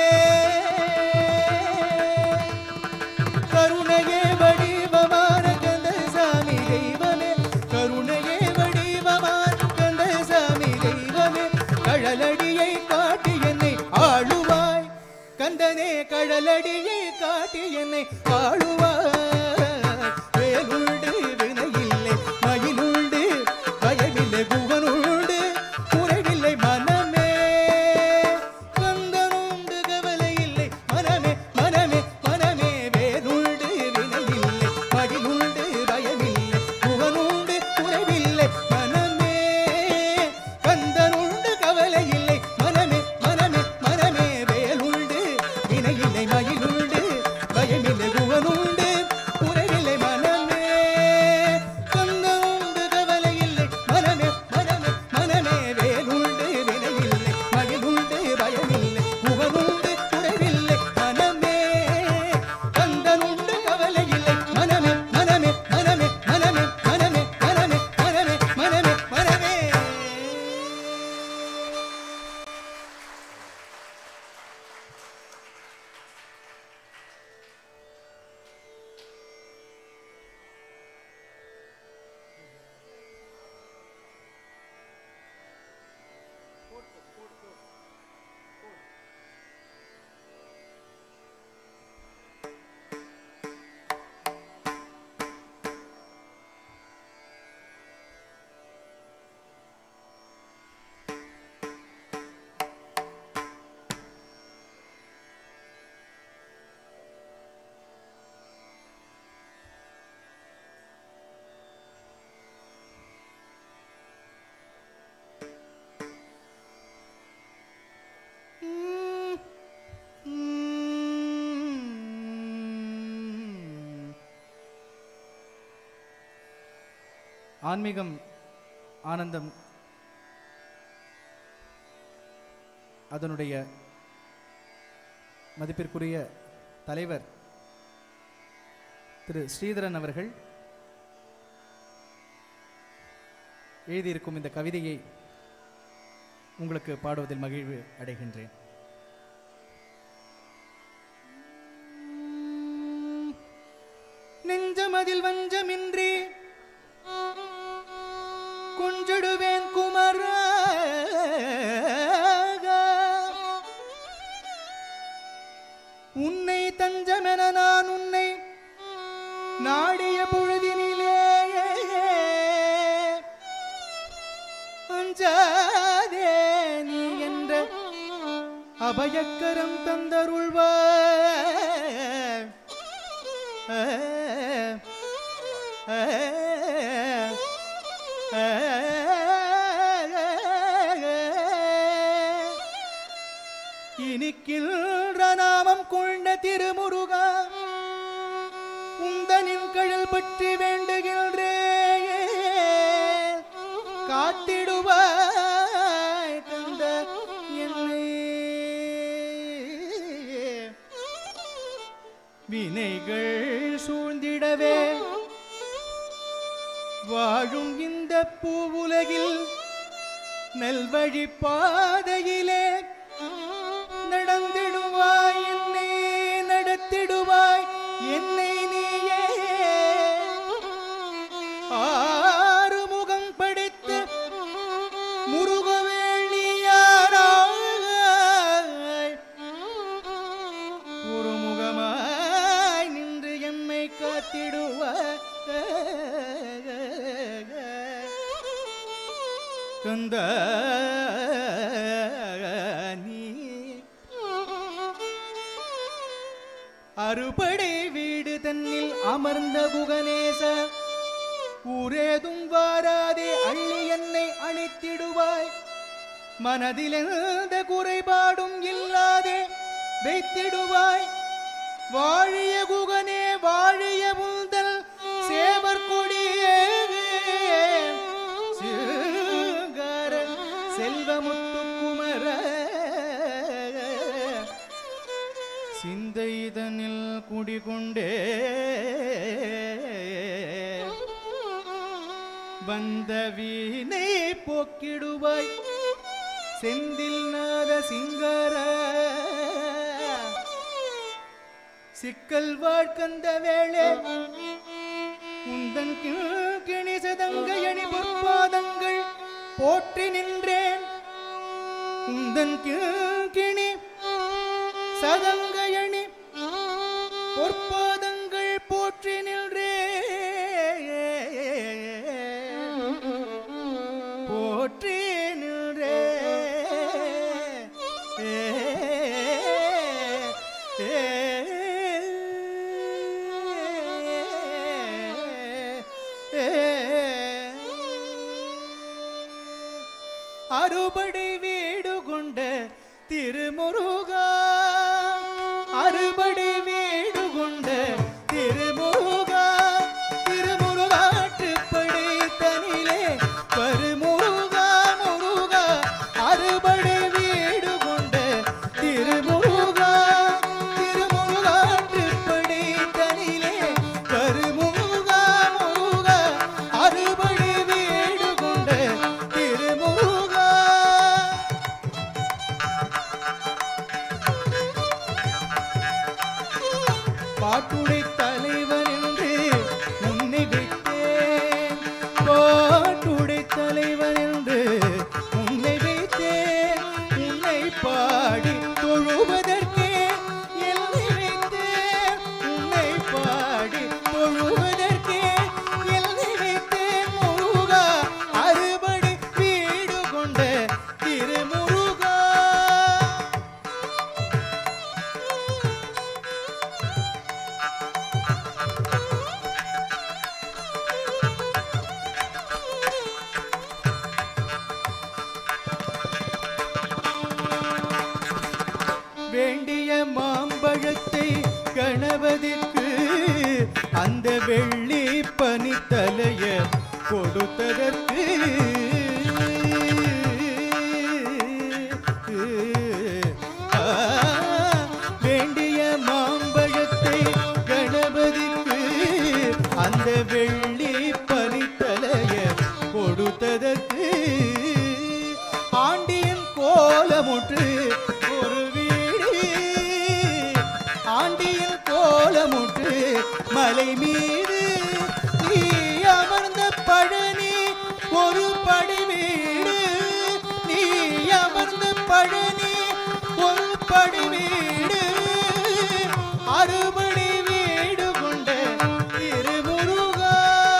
கருணையே வடிவமான கந்தசாமி தெய்வமே கருணையே வடிவமான கந்தசாமி தெய்வமே கழலடியை காட்டி என்னை ஆளுவாய் கந்தனே கழலடியை காட்டி என்னை ஆளுவாய் வேலுண்டு வினையில்லை மயிலுண்டு பயமில்லை குகனுண்டு குறைவில்லை மனமே கந்தனுண்டு கவலை இல்லை மனமே மனமே மனமே வேலுண்டு வினையில்லை மகிழுண்டு பயமில்லை குகனுண்டு குறைவில்லை மனமே கந்தனுண்டு கவலை இல்லை மனமே மனமே மனமே வேலுண்டு வினையில்லை மகிழுண்டு பயமில்லை குகனுண்டு குறைவில்லை மனமே கந்தனுண்டு கவலை இல்லை மனமே மனமே மனமே வேலுண்டு வினையில்லை மகிழுண்டு பயமில்லை குகனுண்டு குறைவில்லை மனமே கந்தனுண்டு கவலை இல்லை மனமே மனமே மனமே மனமே மனமே மனமே மனமே மனமே மனமே ஆன்மீகம் ஆனந்தம் அதனுடைய மதிப்பிற்குரிய தலைவர் திரு ஸ்ரீதரன் அவர்கள் எழுதியிருக்கும் இந்த கவிதையை உங்களுக்கு பாடுவதில் மகிழ்வு அடைகின்றேன் நெஞ்சமதில் வஞ்சமின்றி கொஞ்சிடுவேன் குமர உன்னை தஞ்சமென நான் உன்னை நாடிய பொழுதினிலே அஞ்சாதே நீ என்ற அபயக்கரம் தந்தருள்வாய் இனிக்கின்ற நாமம் கொண்ட திருமுருகா உந்தனின் கழல் பற்றி வேண்டுகின்றே காத்திடுவாய் தந்த என்னை வினைகள் சூழ்ந்திடவே வாழும் இந்த பூவுலகில் நல்வழி பாதையிலே நடந்திடுவாய் என்னை நடத்திடுவாய் என்னை நீயே ஆறுமுகம் படைத்த முருகவேணியாராய் ஒரு முகமாய் நின்று எம்மை காத்திடுவாய் கந்த நீ அறுபடை வீடு தன்னில் அமர்ந்த குகநேச ஊரேதும் வாராதே அள்ளி என்னை அணைத்திடுவாய் மனதில் எந்த குறைபாடும் இல்லாதே வைத்திடுவாய் வாழிய குகனே வாழிய முந்தல் சேவர் கொடியே சிங்கார செல்வமுத்து குமர சிந்தை குடிகொண்டே வந்த வீணை போக்கிடுவாய் செந்தில் நாத சிங்கார சிக்கல் வாழ்க்கந்த வேளே உந்தன் கிணி சதங்கையணி பொற்பாதங்கள் போற்றி நின்றேன் உந்தன் கிணி சதங்கையணி பொற்பாதங்கள் போற்றி நின்றே போற்றி நின்றே அறுபடை வீடு கொண்ட திருமுருகா அறுபடை வீடு கொண்ட திருமுருகா திருமுருகாற்றுப்படை தனிலே பருமுருகா முருகா அறுபடை வீடு கொண்ட திருமுருகா திருமுருகாற்றுப்படை தனிலே பருமுருகா முருகா அறுபடை வீடு கொண்ட திருமுருகா பாட்டுடை தலைவன் என்று உன்னை வைத்தேன் பாட்டுடை தலைவன் என்று உன்னை வைத்தேன் உன்னை பாடி தொழுவதற்கே என்னை வைத்தேன் உன்னை பாடி தொழுவதற்கே என்னை வைத்தேன் முருகா அறுபடி வீடு கொண்ட திருமுருகா வேண்டிய மாம்பழத்தை கணபதிக்கு அந்த வெள்ளி பனித்தலைய கொடுத்ததற்கு ஆ, வேண்டிய மாம்பழத்தை கணபதிக்கு அந்த வெள்ளி பனித்தலைய கொடுத்ததற்கு ஆண்டியின் கோலமுற்று ஒரு வீடு ஆண்டியின் கோலமுற்று மலை மீது நீ அமர்ந்த பழனி ஒரு படி வீடு நீ அமர்ந்த பழனி ஒரு படி வீடு அறுபடி வீடு கொண்ட திருமுருகா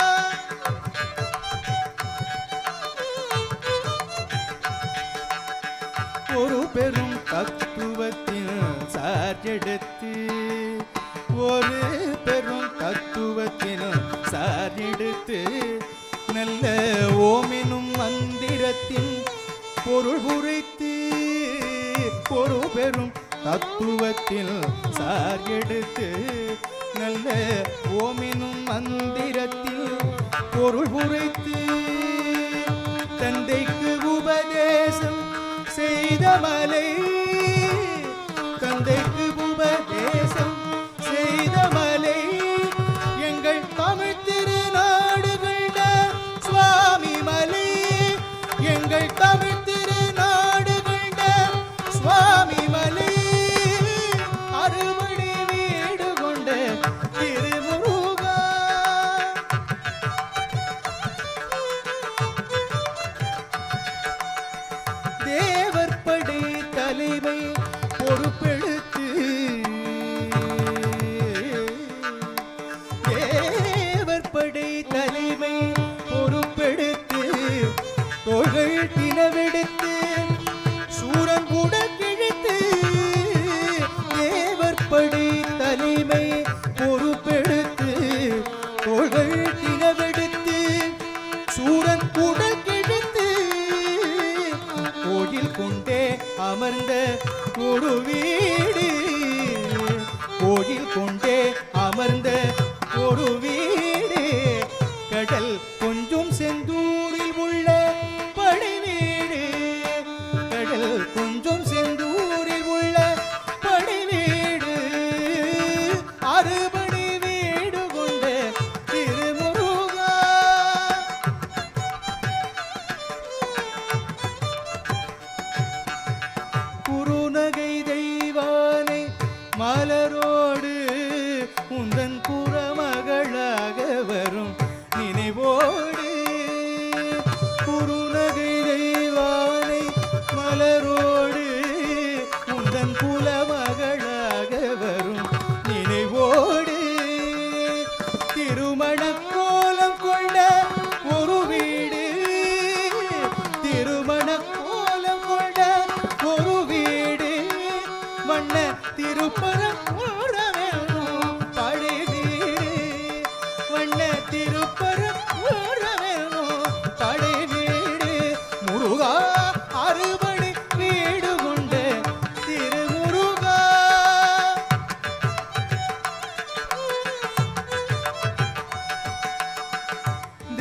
ஒரு பெரும் தத்துவத்தின் சார்ஜெடுத்து ஒரு பெரும் தத்துவத்தின் சார்ஜெடுத்து நல்ல ஓமெனும் மந்திரத்தின் பொருள் உரைத்து ஒரு பெரும் தத்துவத்தில் சார்ஜெடுத்து நல்ல ஓமெனும் மந்திரத்தில் பொருள் உரைத்து தந்தைக்கு உபதேசம் செய்த மலை தந்தைக்கு உபதேசம் செய்த மலை எங்கள் தமிழ் திருநாடுகள சுவாமி மலை எங்கள் தமிழ் திருநாடுகள சுவாமி மலை அறுபடி வீடு கொண்ட திருமுருகா தேவர் படை தலைமை பொறுப்பெடுத்து தேவர் படை தலைமை பொறுப்பெடுத்து தொகை தினவெடுத்து சூரன் கூட கிழித்து தேவர் படை தலைமை பொறுப்பெடுத்து தொகை தினவெடுத்து சூரன் கூட கிழித்து கோயில் கொண்டே அமர்ந்த ஒரு வீடு கோயில் கொண்டே அமர்ந்த ஒரு வீடு கடல் கொஞ்சம் செந்தூரில் உள்ள படை வீடு கடல் கொஞ்சம் செந்தூரில் உள்ள படை வீடு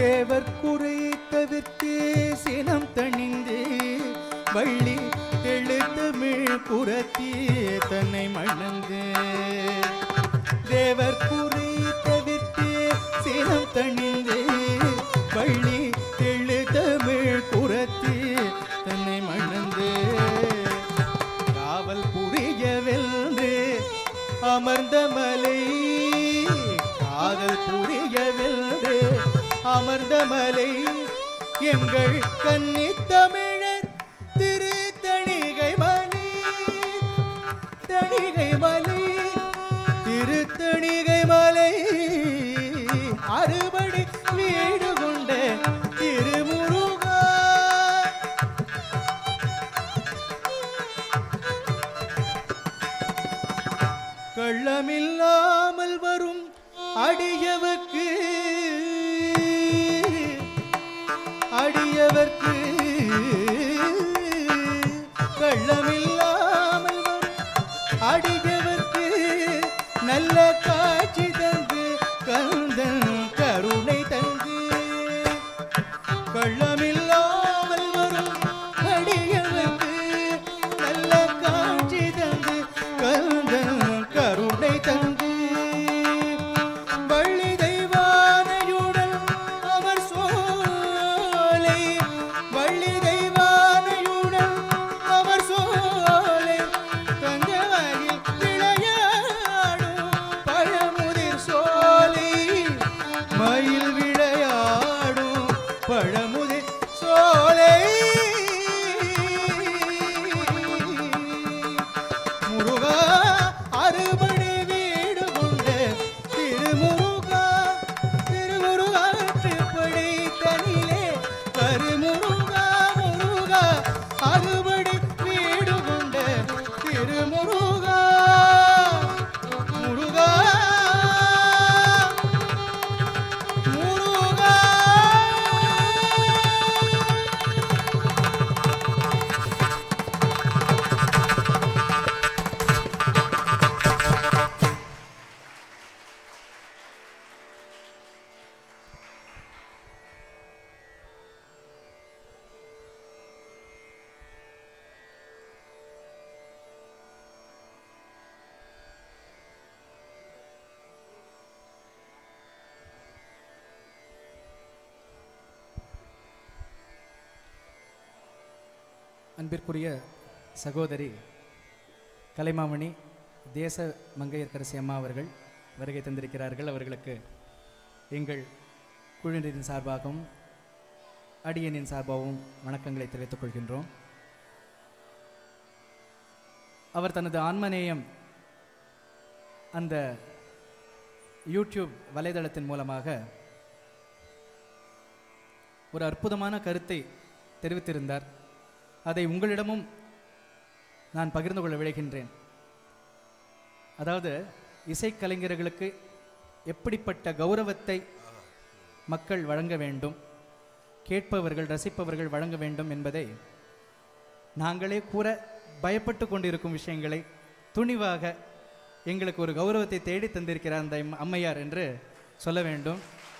தேவர் குறை தவிர்த்து சினம் தணிந்து வள்ளி தெழுத்தமிழ் குரத்தி தன்னை மணந்து தேவர் குறை தவிர்த்து சினம் தணிந்து வள்ளி தெழுத்தமிழ் குரத்தி தன்னை மணந்து காவல் புரியவென்று அமர்ந்த மலை காதல் புரியவென்று அமர்ந்த மலை எங்கள் கன்னி தமிழர் திரு தணிகை மலை தணிகை மலை திரு தணிகை மலை அறுபடி வீடு கொண்ட திருமுருகா கள்ளமில்லாமல் வரும் அடியவர்க்கு அடியவர்க்கு கள்ளமில்லாமல் வரும் அடியவர்க்கு நல்ல காட்சி தந்து கந்தன் கருணை தந்து கள்ளமில்லாமல் வரும் அடியவர்க்கு நல்ல காட்சி தந்து கந்தன் கருணை தந்து வள்ளி தெய்வானையுடன் அவர் சோலை வள்ளி தெய்வானையுடன் அவர் சோலை தங்கவகில் விளையாடும் பழமுதிர் சோலை மயில் விளையாடும் பழமுதிர் சோலை முருகா அறுபடை வீடு கொண்ட திருமுருகா திருமுருகா திருப்படை தனிலே கருமுருகா முருகா அறுபடை வீடு கொண்ட திருமுருகா முருகா முருகா அன்பிற்குரிய சகோதரி கலைமாமணி தேச மங்கையர்க்கரசி அம்மா அவர்கள் வருகை தந்திருக்கிறார்கள் அவர்களுக்கு எங்கள் குழுவினரின் சார்பாகவும் அடியனின் சார்பாகவும் வணக்கங்களை தெரிவித்துக் கொள்கின்றோம் அவர் தனது ஆன்மநேயம் அந்த யூடியூப் வலைதளத்தின் மூலமாக ஒரு அற்புதமான கருத்தை தெரிவித்திருந்தார் அதை உங்களிடமும் நான் பகிர்ந்து கொள்ள விளைகின்றேன் அதாவது இசைக்கலைஞர்களுக்கு எப்படிப்பட்ட கௌரவத்தை மக்கள் வழங்க வேண்டும் கேட்பவர்கள் ரசிப்பவர்கள் வழங்க வேண்டும் என்பதை நாங்களே கூற பயப்பட்டு கொண்டிருக்கும் விஷயங்களை துணிவாக எங்களுக்கு ஒரு கௌரவத்தை தேடி தந்திருக்கிறார் அந்த அம்- அம்மையார் என்று சொல்ல வேண்டும்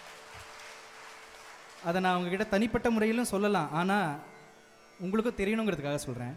அதை நான் உங்ககிட்ட தனிப்பட்ட முறையிலும் சொல்லலாம் ஆனால் உங்களுக்கும் தெரியணுங்கிறதுக்காக சொல்கிறேன்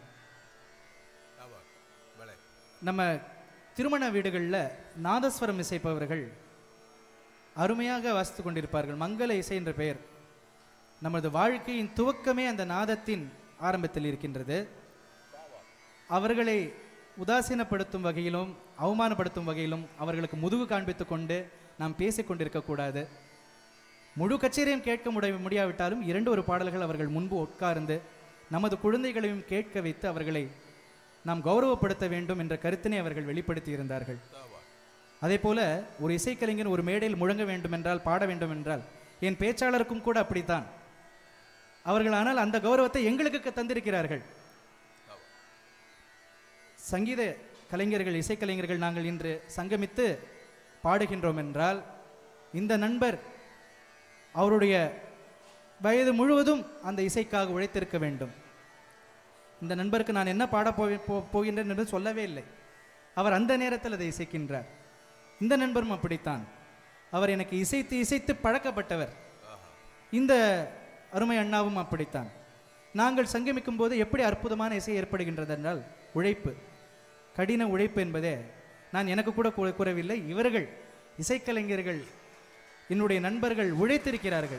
நம்ம திருமண வீடுகளில் நாதஸ்வரம் இசைப்பவர்கள் அருமையாக வாசித்து கொண்டிருப்பார்கள் மங்கள இசை என்ற பெயர் நமது வாழ்க்கையின் துவக்கமே அந்த நாதத்தின் ஆரம்பத்தில் இருக்கின்றது அவர்களை உதாசீனப்படுத்தும் வகையிலும் அவமானப்படுத்தும் வகையிலும் அவர்களுக்கு முதுகு காண்பித்துக் கொண்டு நாம் பேசிக் கொண்டிருக்கக்கூடாது முழு கச்சேரியும் கேட்க முடி முடியாவிட்டாலும் இரண்டு ஒரு பாடல்கள் அவர்கள் முன்பு உட்கார்ந்து நமது குழந்தைகளையும் கேட்க வைத்து அவர்களை நாம் கௌரவப்படுத்த வேண்டும் என்ற கருத்தினை அவர்கள் வெளிப்படுத்தி இருந்தார்கள் அதே போல ஒரு இசைக்கலைஞன் ஒரு மேடையில் முழங்க வேண்டும் என்றால் பாட வேண்டும் என்றால் என் பேச்சாளருக்கும் கூட அப்படித்தான் அவர்கள் ஆனால் அந்த கௌரவத்தை எங்களுக்கு க- தந்திருக்கிறார்கள் சங்கீத கலைஞர்கள் இசைக்கலைஞர்கள் நாங்கள் இன்று சங்கமித்து பாடுகின்றோம் என்றால் இந்த நண்பர் அவருடைய வயது முழுவதும் அந்த இசைக்காக உழைத்திருக்க வேண்டும் இந்த நண்பருக்கு நான் என்ன பாட போவே- போ- போகின்றேன் என்று சொல்லவே இல்லை அவர் அந்த நேரத்தில் அதை இசைக்கின்றார் இந்த நண்பரும் அப்படித்தான் அவர் எனக்கு இசைத்து இசைத்து பழக்கப்பட்டவர் இந்த அருமை அண்ணாவும் அப்படித்தான் நாங்கள் சங்கமிக்கும் போது எப்படி அற்புதமான இசை ஏற்படுகின்றது என்றால் உழைப்பு கடின உழைப்பு என்பதே நான் எனக்கு கூட கூற- கூறவில்லை இவர்கள் இசைக்கலைஞர்கள் என்னுடைய நண்பர்கள் உழைத்திருக்கிறார்கள்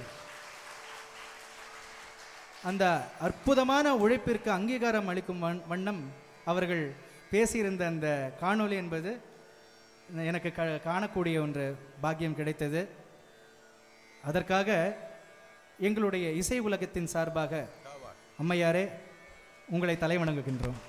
அந்த அற்புதமான உழைப்பிற்கு அங்கீகாரம் அளிக்கும் வண்- வண்ணம் அவர்கள் பேசியிருந்த அந்த காணொளி என்பது எனக்கு க காணக்கூடிய ஒன்று பாக்கியம் கிடைத்தது அதற்காக எங்களுடைய இசை உலகத்தின் சார்பாக அம்மையாரே உங்களை தலைவணங்குகின்றோம்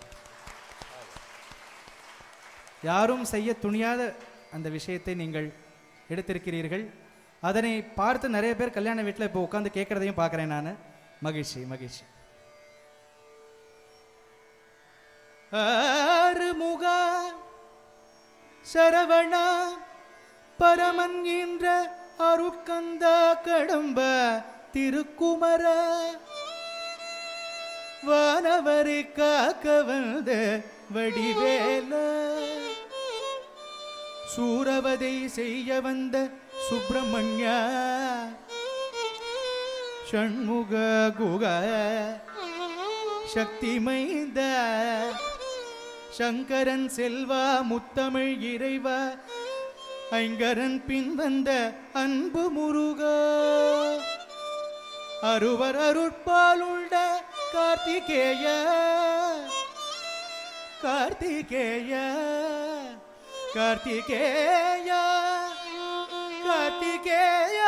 யாரும் செய்ய துணியாத அந்த விஷயத்தை நீங்கள் எடுத்திருக்கிறீர்கள் அதனை பார்த்து நிறைய பேர் கல்யாண வீட்டில் இப்போ உட்காந்து கேட்குறதையும் பார்க்குறேன் நான் மகிழ்ச்சி மகிழ்ச்சி ஆறுமுகா சரவணா பரமன் என்ற அருட்கந்தா கடம்ப திருக்குமர வானவரை காக்க வந்த வடிவேல சூரவதை செய்ய வந்த சுப்பிரமணியா ஷண்முக குக சக்தி மைந்த சங்கரன் செல்வா முத்தமிழ் இறைவா ஐங்கரன் பின் வந்த அன்பு முருகா அருவர் அருட்பாலுள்ள கார்த்திகேய கார்த்திகேய கார்த்திகேய கார்த்திகேய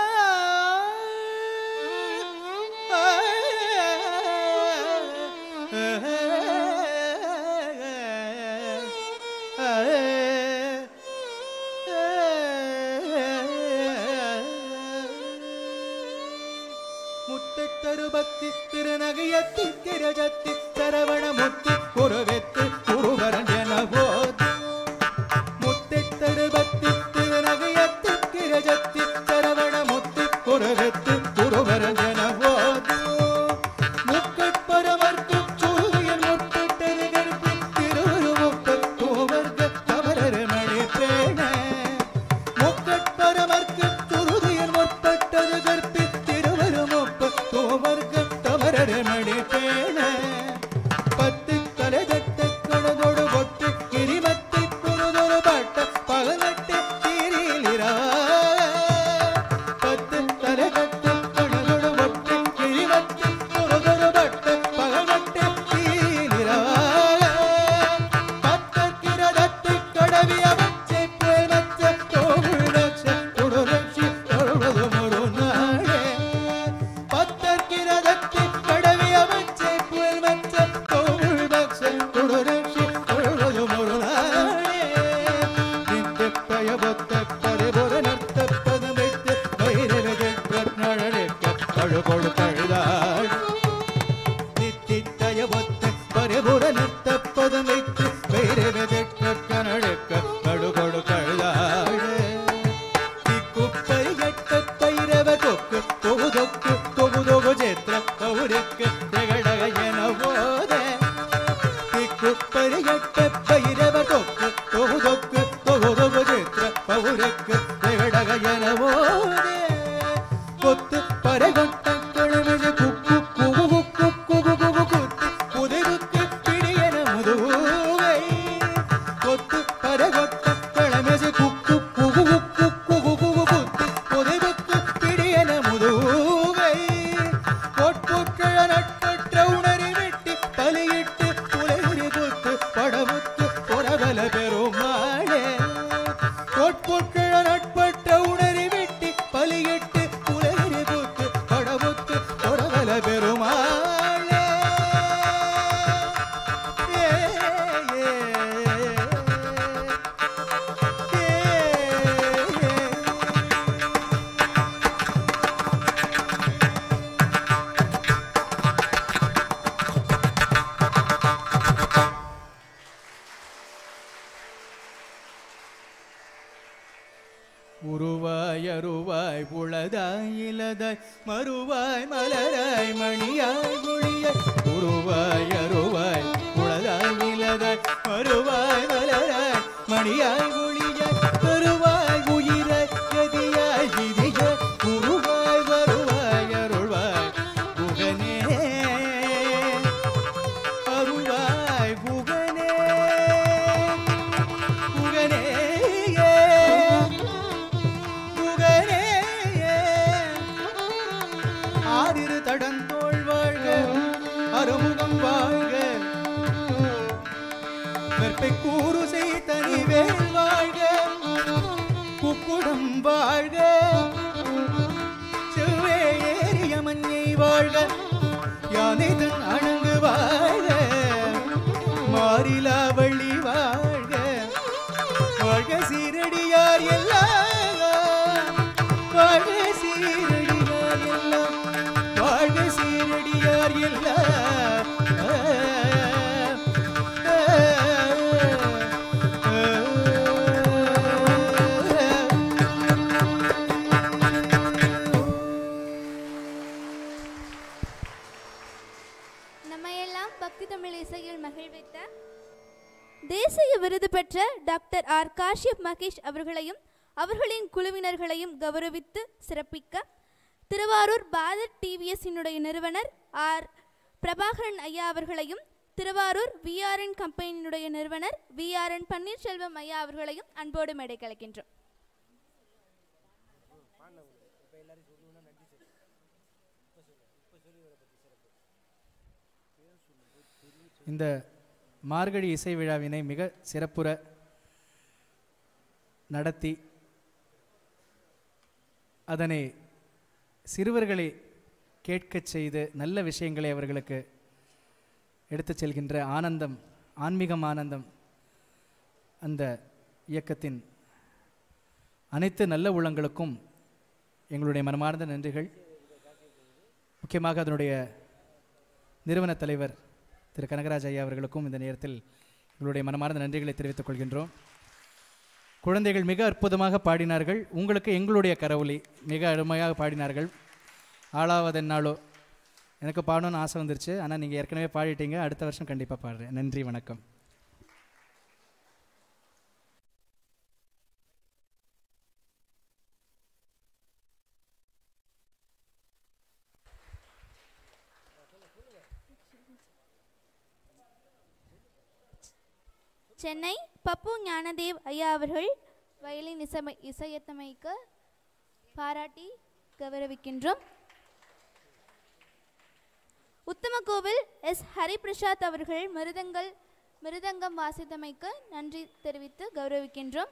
முத்தருபத்தி திருநகையத்தி கிரஜத்தி சரவண முத்தி குருவெத்து குருவரன் என போது முத்தருபத்தி திருநகையத்தி கிரஜத்தி சரவண முத்தி குருவெத்து குருவரன் என போது முக்கட்பரவர்க்கு சூரியன் முட்டிட்டருகற்கு திருவுருமுக்க தோவர்க தவரரு மணி பேண முக்கட்பரமர்க்கு துருதியன் முற்பட்டது கற்பி திருவருமுப்ப தோவர்க்க தவரரு மணி பேண பத்து தலை தட்ட கணதொடு பொட்டு கிரிமத்தி குருதொரு பட்ட பகலட்டு தீரிலிரா பத்து தலை தட்ட கணதொடு பொட்டு கிரிமத்தி குருதொரு பட்ட பகலட்டு தீரிலிரா பத்தற்கிறதத்து கடவி அவச்சை பேமச்ச தோகுழச்ச குடுரட்சி தொழுவதும் ஒரு நாளே பத்தற்கிறதத்து கடவி அவச்சை பேமச்ச தோகுழச்ச குடுரட்சி தொழுவதும் ஒரு நாளே நித்திய பொத்த பரிபுர நர்த்த பதம் வைத்து வைரவதற்கு நழலுக்க கழுகொடு கழுதாள் நித்திய ஒத்த பரிபுர நிறுத்த பதம் வைத்து வைரவதற்கு கனழுக்க கடுகொடு கழுதாள் திக்குப்பை எட்ட பைரவ தொக்கு தொகு தொக்கு தொகு தொகு சேத்திர கௌருக்கு திகழக என போத திக்குப்பை எட்ட பைரவ தொக்கு தொகு தொக்கு தொகு தொகு சேத்திர கௌருக்கு திகழக என போத கொத்து பரகொட்ட கழுவிது குக்கு குகு குக்கு குகு குகு குத்து புதிருக்கு பிடியன முதுவை கொத்து பரகொட்ட கழமெசு குக்கு குகு குக்கு குகு குகு குத்து புதிருக்கு பிடியன முதுவை கொட்புற்ற நட்பற்ற உணரி வெட்டி பலியிட்டு புலையுரி குத்து படமுத்து பொறவல பெருமாளே கொட்புற்ற நட்பற்ற உணரி வெட்டி பலியிட்டு புலையுரி குத்து படமுத்து பொறவல பெருமாளே ஏ, ஏ, ஏ, ஏ. உருவாய் அருவாய் உளதாய் இலதாய் மறுவாய் மலராய் மணியாய் ஒளியாய் உருவாய் அருவாய் உளதாய் இலதாய் மறுவாய் மலராய் மணியாய் ஒளியாய் கருவாய் உயிராய் கதியாய் விதியாய் உருவாய் வருவாய் மனிதன் அணங்கு வாழ்க மாறிலா வள்ளி வாழ்க வாழ்க சீரடியார் எல்லாம் வாழ்க சீரடியார் எல்லாம் வாழ்க சீரடியார் எல்லாம் ஆ, ஆ, ஆ, ஆ. நம்மையெல்லாம் பக்தி தமிழ் இசையில் மகிழ்வித்த தேசிய விருது பெற்ற டாக்டர் ஆர் காஷ்யப் மகேஷ் அவர்களையும் அவர்களின் குழுவினர்களையும் கௌரவித்து சிறப்பிக்க திருவாரூர் பாரத் டிவிஎஸ்ஸினுடைய நிறுவனர் ஆர் பிரபாகரன் ஐயா அவர்களையும் திருவாரூர் விஆர்என் கம்பெனியினுடைய நிறுவனர் விஆர்என் பன்னீர்செல்வம் ஐயா அவர்களையும் அன்போடு மேடை கலைக்கின்றோம் இந்த மார்கழி இசை விழாவினை மிக சிறப்புற நடத்தி அதனை சிறுவர்களை கேட்கச் செய்து நல்ல விஷயங்களை அவர்களுக்கு எடுத்துச் செல்கின்ற ஆனந்தம் ஆன்மீகம் ஆனந்தம் அந்த இயக்கத்தின் அனைத்து நல்ல உள்ளங்களுக்கும் எங்களுடைய மனமார்ந்த நன்றிகள் முக்கியமாக அதனுடைய நிறுவன தலைவர் திரு கனகராஜ் ஐயா அவர்களுக்கும் இந்த நேரத்தில் எங்களுடைய மனமார்ந்த நன்றிகளை தெரிவித்துக் கொள்கின்றோம் குழந்தைகள் மிக அற்புதமாக பாடினார்கள் உங்களுக்கு எங்களுடைய கரவொலி மிக அருமையாக பாடினார்கள் ஆளாவதென்னாலோ எனக்கு பாடணும்னு ஆசை வந்துருச்சு ஆனால் நீங்கள் ஏற்கனவே பாடிட்டீங்க அடுத்த வருஷம் கண்டிப்பாக பாடுறேன் நன்றி வணக்கம் சென்னை பப்பு ஞானதேவ் ஐயா அவர்கள் வயலின் இசைமை இசையத்தமைக்கு பாராட்டி கௌரவிக்கின்றோம் உத்தமகோவில் எஸ் ஹரிபிரசாத் அவர்கள் மிருதங்கள் மிருதங்கம் வாசித்தமைக்கு நன்றி தெரிவித்து கௌரவிக்கின்றோம்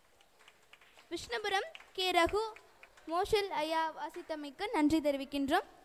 விஷ்ணுபுரம் கே ரகு மோஷல் ஐயா வாசித்தமைக்கு நன்றி தெரிவிக்கின்றோம்